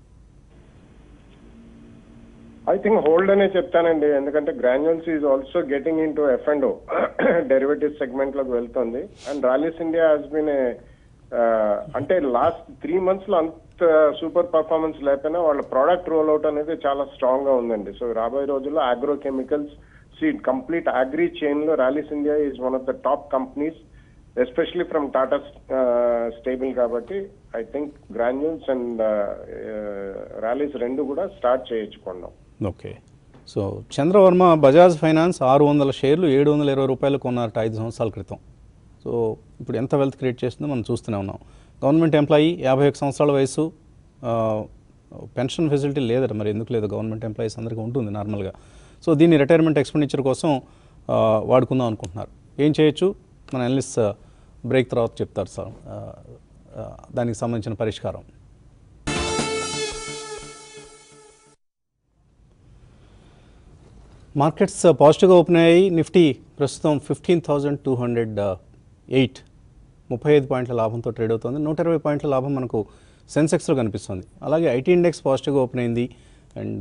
ఐ థింక్ హోల్డ్ అనే చెప్తానండి ఎందుకంటే granules is also getting in to F and derivative segment లోకి వెళ్తుంది and rallis India has been అంటే లాస్ట్ త్రీ మంత్స్ లో అంత సూపర్ పర్ఫార్మెన్స్ లేకపోయినా వాళ్ళ ప్రోడక్ట్ రోల్ అవుట్ అనేది చాలా స్ట్రాంగ్ గా ఉందండి సో రాబోయే రోజుల్లో agro chemicals seed complete agri chain లో rallis India is one of the top companies especially from Tata stable కాబట్టి I think granules and rallis రెండు కూడా స్టార్ట్ చేయించుకున్నాం okay so Chandravarma Bajaj finance ఆరు వందల షేర్లు ఏడు వందల ఇరవై రూపాయలు కొన్నారట ఐదు సంవత్సరాల క్రితం సో ఇప్పుడు ఎంత వెల్త్ క్రియేట్ చేస్తుందో మనం చూస్తూనే ఉన్నాం గవర్నమెంట్ ఎంప్లాయీ యాభై ఒక సంవత్సరాల వయసు ఆ, పెన్షన్ ఫెసిలిటీ లేదట మరి ఎందుకు లేదు గవర్నమెంట్ ఎంప్లాయీస్ అందరికీ ఉంటుంది నార్మల్గా సో దీన్ని రిటైర్మెంట్ ఎక్స్పెండిచర్ కోసం ఆ, వాడుకుందాం అనుకుంటున్నారు ఏం చేయొచ్చు మన అనలిస్ట్ బ్రేక్ తర్వాత చెప్తారు సార్ ఆ, ఆ, దానికి సంబంధించిన పరిష్కారం మార్కెట్స్ పాజిటివ్గా ఓపెన్ అయ్యాయి నిఫ్టీ ప్రస్తుతం fifteen thousand two hundred eight ముప్పై ఐదు పాయింట్ల లాభంతో ట్రేడ్ అవుతుంది నూట ఇరవై పాయింట్ల లాభం మనకు సెన్సెక్స్లో కనిపిస్తుంది అలాగే ఐటీ ఇండెక్స్ పాజిటివ్గా ఓపెన్ అయింది అండ్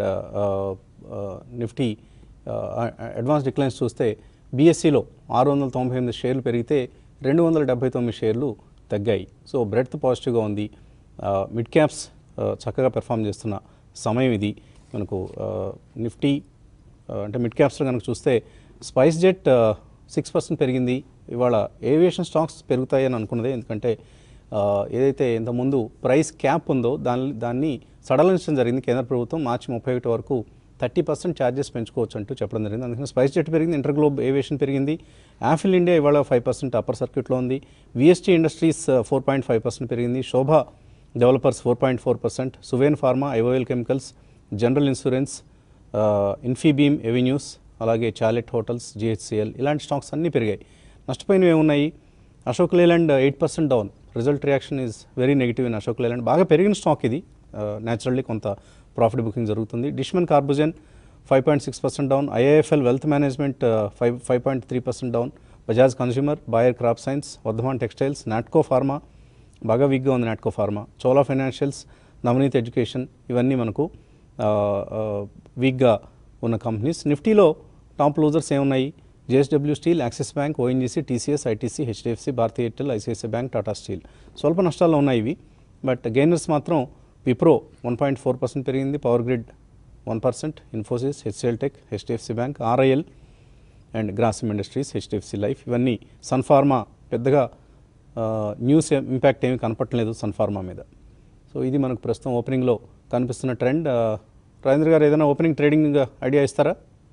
నిఫ్టీ అడ్వాన్స్ డిక్లైన్స్ చూస్తే బీఎస్సీలో ఆరు వందల తొంభై ఎనిమిది షేర్లు పెరిగితే రెండు వందల డెబ్బై తొమ్మిది షేర్లు తగ్గాయి సో బ్రెడ్త్ పాజిటివ్గా ఉంది మిడ్ క్యాప్స్ చక్కగా పెర్ఫామ్ చేస్తున్న సమయం ఇది మనకు నిఫ్టీ ఆ, అంటే మిడ్ క్యాప్స్లో కనుక చూస్తే స్పైస్ జెట్ సిక్స్ పర్సెంట్ పెరిగింది ఇవాళ ఏవియేషన్ స్టాక్స్ పెరుగుతాయని అనుకున్నదే ఎందుకంటే ఆ, ఏదైతే ఇంతకుముందు ప్రైస్ క్యాప్ ఉందో దాన్ని దాన్ని సడలించడం జరిగింది కేంద్ర ప్రభుత్వం మార్చి ముప్పై ఒకటి వరకు థర్టీ పర్సెంట్ ఛార్జెస్ పెంచుకోవచ్చు అంటూ చెప్పడం జరిగింది అందుకని స్పైస్ జెట్ పెరిగింది ఇంటర్గ్లోబ్ ఏవియేషన్ పెరిగింది యాఫిల్ ఇండియా ఇవాళ ఫైవ్ పర్సెంట్ అప్పర్ సర్క్యూట్లో ఉంది VST industries four point five percent పెరిగింది Sobha developers four point four percent Suven pharma IOL chemicals general insurance Infibeam avenues అలాగే చాలెట్ హోటల్స్ జిహెచ్సిఎల్ ఇలాంటి స్టాక్స్ అన్నీ పెరిగాయి నష్టపోయినవి ఏమున్నాయి Ashok Leyland eight percent down result reaction is very negative in Ashok Leyland బాగా పెరిగిన stock ఇది న్యాచురల్లీ కొంత ప్రాఫిట్ బుకింగ్ జరుగుతుంది Dishman Carbogen five point six percent down IIFL wealth management five five point three percent down Bajaj consumer Bayer crop science Vardhman textiles Natco pharma బాగా వీక్గా ఉంది Natco pharma Chola financials Navneet education ఇవన్నీ మనకు ఆ, ఆ, వీక్గా ఉన్న కంపెనీస్ నిఫ్టీలో టాప్ లూజర్స్ ఏమున్నాయి JSW steel Axis bank ONGC TCS ITC HDFC Bharti Airtel ICICI bank Tata steel స్వల్ప నష్టాల్లో ఉన్నాయి ఇవి బట్ గెయినర్స్ మాత్రం Wipro one point four percent పెరిగింది power grid one percent Infosys HCL tech HDFC bank RIL and Grasim industries HDFC life ఇవన్నీ sun pharma పెద్దగా ఆ, news impact ఏమీ కనపట్టలేదు సన్ఫార్మా మీద సో ఇది మనకు ప్రస్తుతం ఓపెనింగ్లో కనిపిస్తున్న ట్రెండ్ ఆ, రాజేంద్ర గారు ఏదైనా ఓపెనింగ్ ట్రేడింగ్ ఐడియా ఇస్తారా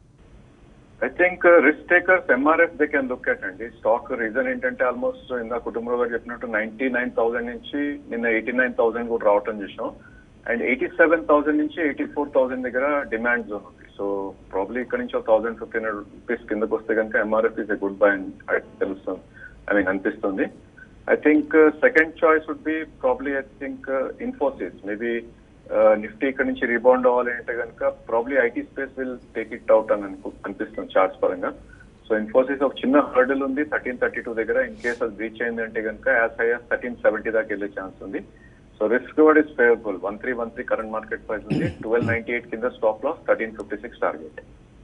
I think risk takers MRF they can look at అండి స్టాక్ రీజన్ ఏంటంటే ఆల్మోస్ట్ ఇందా కుటుంబంలో గారు చెప్పినట్టు నైన్టీ నైన్ థౌసండ్ నుంచి నిన్న ఎయిటీ నైన్ థౌసండ్ కూడా రావటం చూసాం అండ్ ఎయిటీ సెవెన్ థౌసండ్ నుంచి ఎయిటీ ఫోర్ థౌసండ్ దగ్గర డిమాండ్ జోన్ ఉంది సో ప్రాబ్లీ ఇక్కడ నుంచి థౌసండ్ ఫిఫ్టీన్ రూపీస్ కిందకు వస్తే కనుక MRF is a good buy అని తెలుస్తుంది ఐ మీన్ అనిపిస్తుంది I think second choice would be probably I think Infosys maybe Nifty ఇక్కడ నుంచి రీబౌండ్ అవ్వాలి అంటే కనుక probably IT space will take it out అని అనుకు అనిపిస్తుంది చార్ట్స్ పరంగా సో ఇన్ఫోసిస్ ఒక చిన్న హర్డల్ ఉంది థర్టీన్ థర్టీ టూ దగ్గర ఇన్ కేస్ అది రీచ్ అయింది అంటే కనుక as high as thirteen seventy దాకా వెళ్ళే ఛాన్స్ ఉంది so risk reward is favourable one three one three current market price ఉంది ట్వెల్వ్ నైన్టీ ఎయిట్ కింద stop loss thirteen fifty six target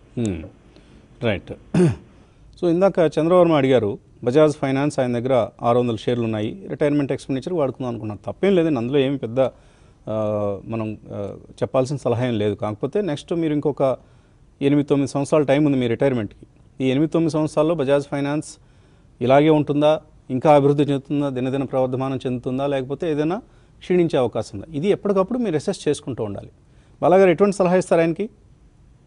right so ఇందాక చంద్రవర్మ అడిగారు బజాజ్ ఫైనాన్స్ ఆయన దగ్గర ఆరు వందల షేర్లు ఉన్నాయి రిటైర్మెంట్ ఎక్స్పెండిచర్ వాడుకుందాం అనుకున్నాను తప్పేం లేదండి అందులో ఏమి పెద్ద ఆ, మనం ఆ, చెప్పాల్సిన సలహా ఏం లేదు కాకపోతే నెక్స్ట్ మీరు ఇంకొక ఎనిమిది తొమ్మిది సంవత్సరాల టైం ఉంది మీ రిటైర్మెంట్కి ఈ ఎనిమిది తొమ్మిది సంవత్సరాల్లో బజాజ్ ఫైనాన్స్ ఇలాగే ఉంటుందా ఇంకా అభివృద్ధి చెందుతుందా దినదిన ప్రవర్ధమానం చెందుతుందా లేకపోతే ఏదైనా క్షీణించే అవకాశం ఉందా ఇది ఎప్పటికప్పుడు మీరు అసెస్ చేసుకుంటూ ఉండాలి బాలాగారు ఎటువంటి సలహా ఇస్తారు ఆయనకి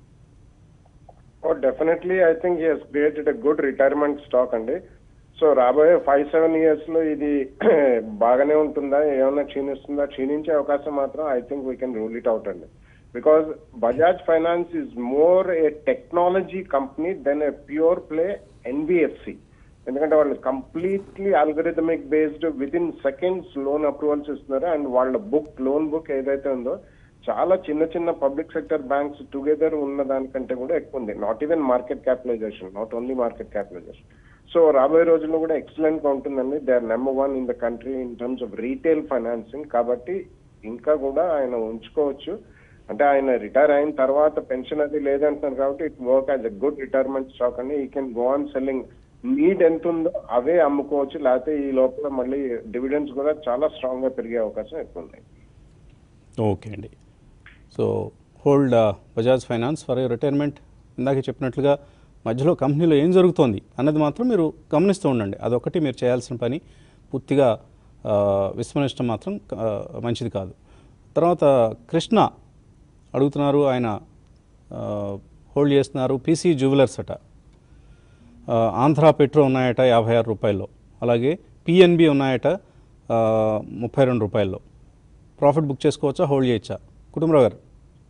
definitely I think he he's created a good retirement stock అండి సో రాబోయే ఫైవ్ సెవెన్ ఇయర్స్ లో ఇది బాగానే ఉంటుందా ఏమైనా క్షీణిస్తుందా క్షీణించే అవకాశం మాత్రం I think we can rule it out అండి because Bajaj finance is more a technology company then a pure play NBFC ఎందుకంటే వాళ్ళు completely algorithmic based within seconds loan approvals ఇస్తున్నారు అండ్ వాళ్ళ బుక్ లోన్ బుక్ ఏదైతే ఉందో చాలా చిన్న చిన్న పబ్లిక్ సెక్టర్ బ్యాంక్స్ టుగెదర్ ఉన్న దానికంటే కూడా ఎక్కువ ఉంది not even market capitalization not only market capitalization so రాబోయే రోజుల్లో కూడా ఎక్సలెంట్ గా ఉంటుందండి they are number one in the country in terms of retail financing కాబట్టి ఇంకా కూడా ఆయన ఉంచుకోవచ్చు అంటే ఆయన రిటైర్ అయిన తర్వాత పెన్షన్ అది లేదంటున్నారు కాబట్టి it work as a good retirement stock అని he can go on selling need ఎంత ఉందో అవే అమ్ముకోవచ్చు లేకపోతే ఈ లోపల మళ్ళీ డివిడెండ్స్ కూడా చాలా స్ట్రాంగ్ గా పెరిగే అవకాశం ఎక్కువ ఉంది ఓకే అండి so hold Bajaj finance for retirement ఇందాక చెప్పినట్లుగా మధ్యలో కంపెనీలో ఏం జరుగుతోంది అన్నది మాత్రం మీరు గమనిస్తూ ఉండండి అదొకటి మీరు చేయాల్సిన పని పూర్తిగా ఆ, విస్మరించడం మాత్రం ఆ, మంచిది కాదు తర్వాత కృష్ణ అడుగుతున్నారు ఆయన ఆ, హోల్డ్ చేస్తున్నారు పీసీ జ్యువెలర్స్ అట ఆ, ఆంధ్ర పెట్రో ఉన్నాయట యాభై ఆరు రూపాయల్లో అలాగే పిఎన్బి ఉన్నాయట ఆ, ముప్పై రెండు రూపాయల్లో ప్రాఫిట్ బుక్ చేసుకోవచ్చా హోల్డ్ చేయొచ్చా కుటుంబరావు గారు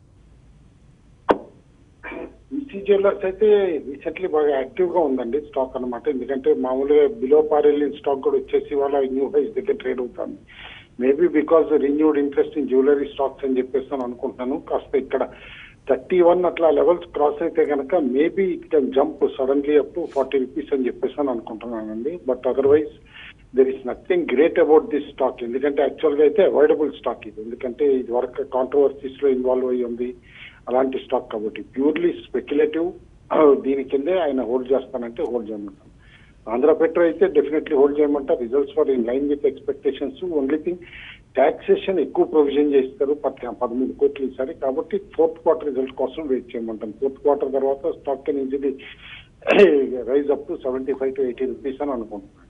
ఈసీ జ్యువెలర్స్ అయితే రీసెంట్లీ బాగా యాక్టివ్ గా ఉందండి స్టాక్ అన్నమాట ఎందుకంటే మామూలుగా బిలో పార్ వెళ్ళిన స్టాక్ కూడా వచ్చేసి వాళ్ళ న్యూ హైస్ దగ్గర ట్రేడ్ అవుతుంది maybe because renewed interest in jewellery stocks అని చెప్పేసి అని అనుకుంటున్నాను కాస్త ఇక్కడ థర్టీ వన్ అట్లా లెవెల్స్ క్రాస్ అయితే కనుక maybe it can jump suddenly up to forty rupees అని చెప్పేసి అని అనుకుంటున్నానండి but otherwise there is nothing great about this stock ఎందుకంటే యాక్చువల్ గా అయితే అవాయిడబుల్ స్టాక్ ఇది ఎందుకంటే ఇది వరకు కాంట్రవర్సీస్ లో ఇన్వాల్వ్ అయ్యి ఉంది అలాంటి స్టాక్ కాబట్టి ప్యూర్లీ స్పెక్యులేటివ్ దీని కిందే ఆయన హోల్డ్ చేస్తానంటే హోల్డ్ చేయమంటాను ఆంధ్ర పెట్రో అయితే డెఫినెట్లీ హోల్డ్ చేయమంటారు results for in line with expectations only thing taxation ఎక్కువ ప్రొవిజన్ చేస్తారు పద్- పదమూడు కోట్లు ఈసారి కాబట్టి ఫోర్త్ క్వార్టర్ రిజల్ట్ కోసం వెయిట్ చేయమంటాం ఫోర్త్ క్వార్టర్ తర్వాత stock can easily rise up to seventy five to eighty rupees అని అనుకుంటున్నాను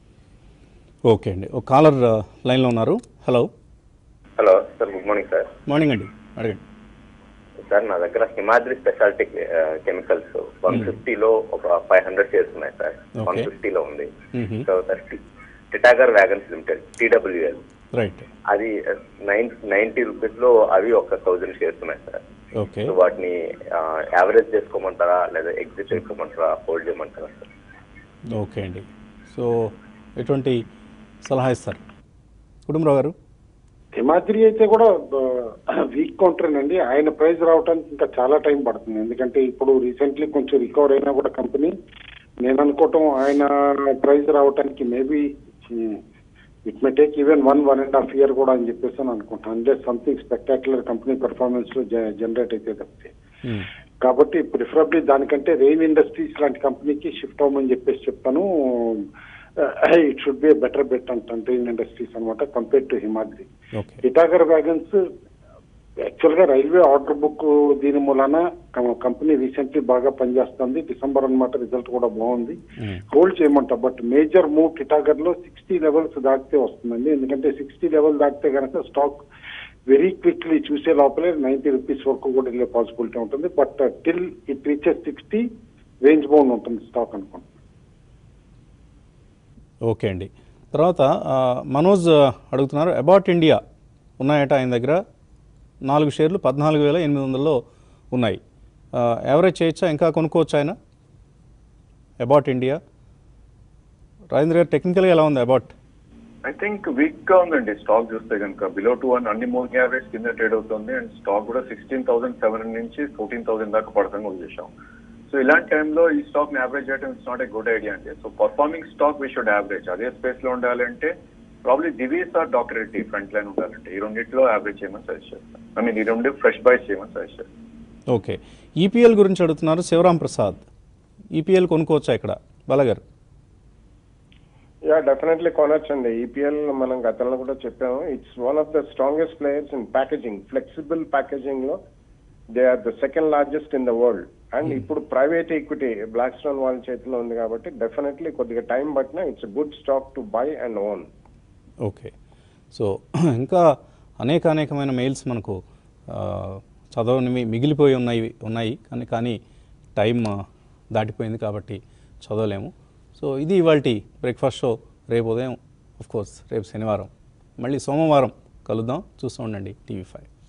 ఓకే అండి ఒక కాలర్ ఆ, లైన్లో ఉన్నారు hello hello sir good morning sir morning అండి అడగండి సార్ నా దగ్గర హిమాద్రి స్పెషాలిటీ కెమికల్స్ వన్ ఫిఫ్టీలో ఒక ఫైవ్ హండ్రెడ్ షేర్స్ ఉన్నాయి సార్ Okay. వన్ ఫిఫ్టీలో ఉంది Mhm. So sir Titagarh wagons limited TWL right అది నైన్ నైన్టీ రూపీస్ లో అవి ఒక థౌజండ్ షేర్స్ ఉన్నాయి సార్ ఓకే సో వాటిని యావరేజ్ చేసుకోమంటారా లేదా ఎగ్జిట్ చేసుకోమంటారా హోల్డ్ చేయమంటారా సార్ ఓకే అండి సో ఎటువంటి సలహా ఇస్తారు కుటుంబరావు గారు హిమాద్రి అయితే కూడా వీక్ కౌంటర్ అండి ఆయన ప్రైస్ రావడానికి ఇంకా చాలా టైం పడుతుంది ఎందుకంటే ఇప్పుడు రీసెంట్లీ కొంచెం రికవర్ అయినా కూడా కంపెనీ నేను అనుకోవటం ఆయన ప్రైస్ రావడానికి maybe it may take even one one and half year కూడా అని చెప్పేసి అని అనుకుంటాను అంటే సంథింగ్ స్పెక్టాక్యులర్ కంపెనీ పెర్ఫార్మెన్స్ లో జనరేట్ అయితే తప్పితే మ్మ్. కాబట్టి ప్రిఫరబ్లీ దానికంటే రెయిన్ ఇండస్ట్రీస్ లాంటి కంపెనీకి షిఫ్ట్ అవ్వమని చెప్పేసి చెప్తాను it should be better bet అంటాను రెయిన్ ఇండస్ట్రీస్ అనమాట compare to Himadri okay Titagarh wagons actual గా రైల్వే ఆర్డర్ బుక్ దీని మూలాన కం- కంపెనీ రీసెంట్లీ బాగా పనిచేస్తుంది డిసెంబర్ అన్నమాట రిజల్ట్ కూడా బాగుంది మ్మ్. హోల్డ్ చేయమంట బట్ మేజర్ మూవ్ టిటాగర్ లో సిక్స్టీ లెవెల్స్ దాటితే వస్తుందండి ఎందుకంటే సిక్స్టీ లెవెల్ దాటితే కనుక స్టాక్ వెరీ క్విక్లీ చూసే లోపలే నైన్టీ రూపీస్ వరకు కూడా వెళ్ళే పాసిబిలిటీ ఉంటుంది but till it reaches sixty range bound ఉంటుంది స్టాక్ అనుకుంటున్నాను ఓకే అండి తర్వాత ఆ, మనోజ్ ఆ, అడుగుతున్నారు అబౌట్ ఇండియా ఉన్నాయట ఆయన దగ్గర నాలుగు షేర్లు పద్నాలుగు వేల ఎనిమిది వందల్లో ఉన్నాయి ఆ, యావరేజ్ చేయొచ్చా ఇంకా కొనుక్కోవచ్చా ఆయన అబౌట్ ఇండియా రాజేంద్ర గారు టెక్నికల్గా ఎలా ఉంది అబౌట్ ఐ థింక్ వీక్ గా ఉందండి స్టాక్ చూస్తే కనుక బిలో టూ వన్ అన్ని మూవింగ్ యావరేజ్ కింద ట్రేడ్ అవుతుంది అండ్ స్టాక్ కూడా సిక్స్టీన్ థౌసండ్ సెవెన్ నుంచి ఫోర్టీన్ థౌసండ్ దాకా పడతాం కూడా చూసాం సో ఇలాంటి టైంలో ఈ స్టాక్ ని యావరేజ్ చేయడం it's not a good idea అండి so performing stock we should average అదే స్పేస్ లో ఉండాలంటే ప్రాబ్లీ దివీస్ ఆర్ డాక్టరేటివ్ ఫ్రంట్ లైన్ ఉండాలంటే ఈ రెండింటిలో యావరేజ్ చేయమని సజెస్ట్ చేస్తాను ఐ మీన్ ఈ రెండు ఫ్రెష్ బైస్ చేయమని సజెస్ట్ చేస్తాను ఓకే ఈపీఎల్ గురించి అడుగుతున్నారు శివరాం ప్రసాద్ ఈపీఎల్ కొనుక్కోవచ్చా ఇక్కడ బాలగారు యా డెఫినెట్లీ కొనొచ్చండి ఈపీఎల్ మనం గతంలో కూడా చెప్పాము it's one of the strongest players in packaging flexible packaging లో they are the second largest in the world and ఇప్పుడు ప్రైవేట్ ఈక్విటీ బ్లాక్ స్టోన్ వాళ్ళ చేతిలో ఉంది కాబట్టి డెఫినెట్లీ కొద్దిగా టైం పట్టినా it's good stock to buy and own okay so ఇంకా అనేక అనేకమైన మెయిల్స్ మనకు ఆ, చదవనివి మిగిలిపోయి ఉన్నాయి ఉన్నాయి కానీ కానీ టైం ఆ, దాటిపోయింది కాబట్టి చదవలేము సో ఇది ఇవాళ బ్రేక్ఫాస్ట్ షో రేపు ఉదయం ఆఫ్ కోర్స్ రేపు శనివారం మళ్ళీ సోమవారం కలుద్దాం చూస్తూ ఉండండి టీవీ ఫైవ్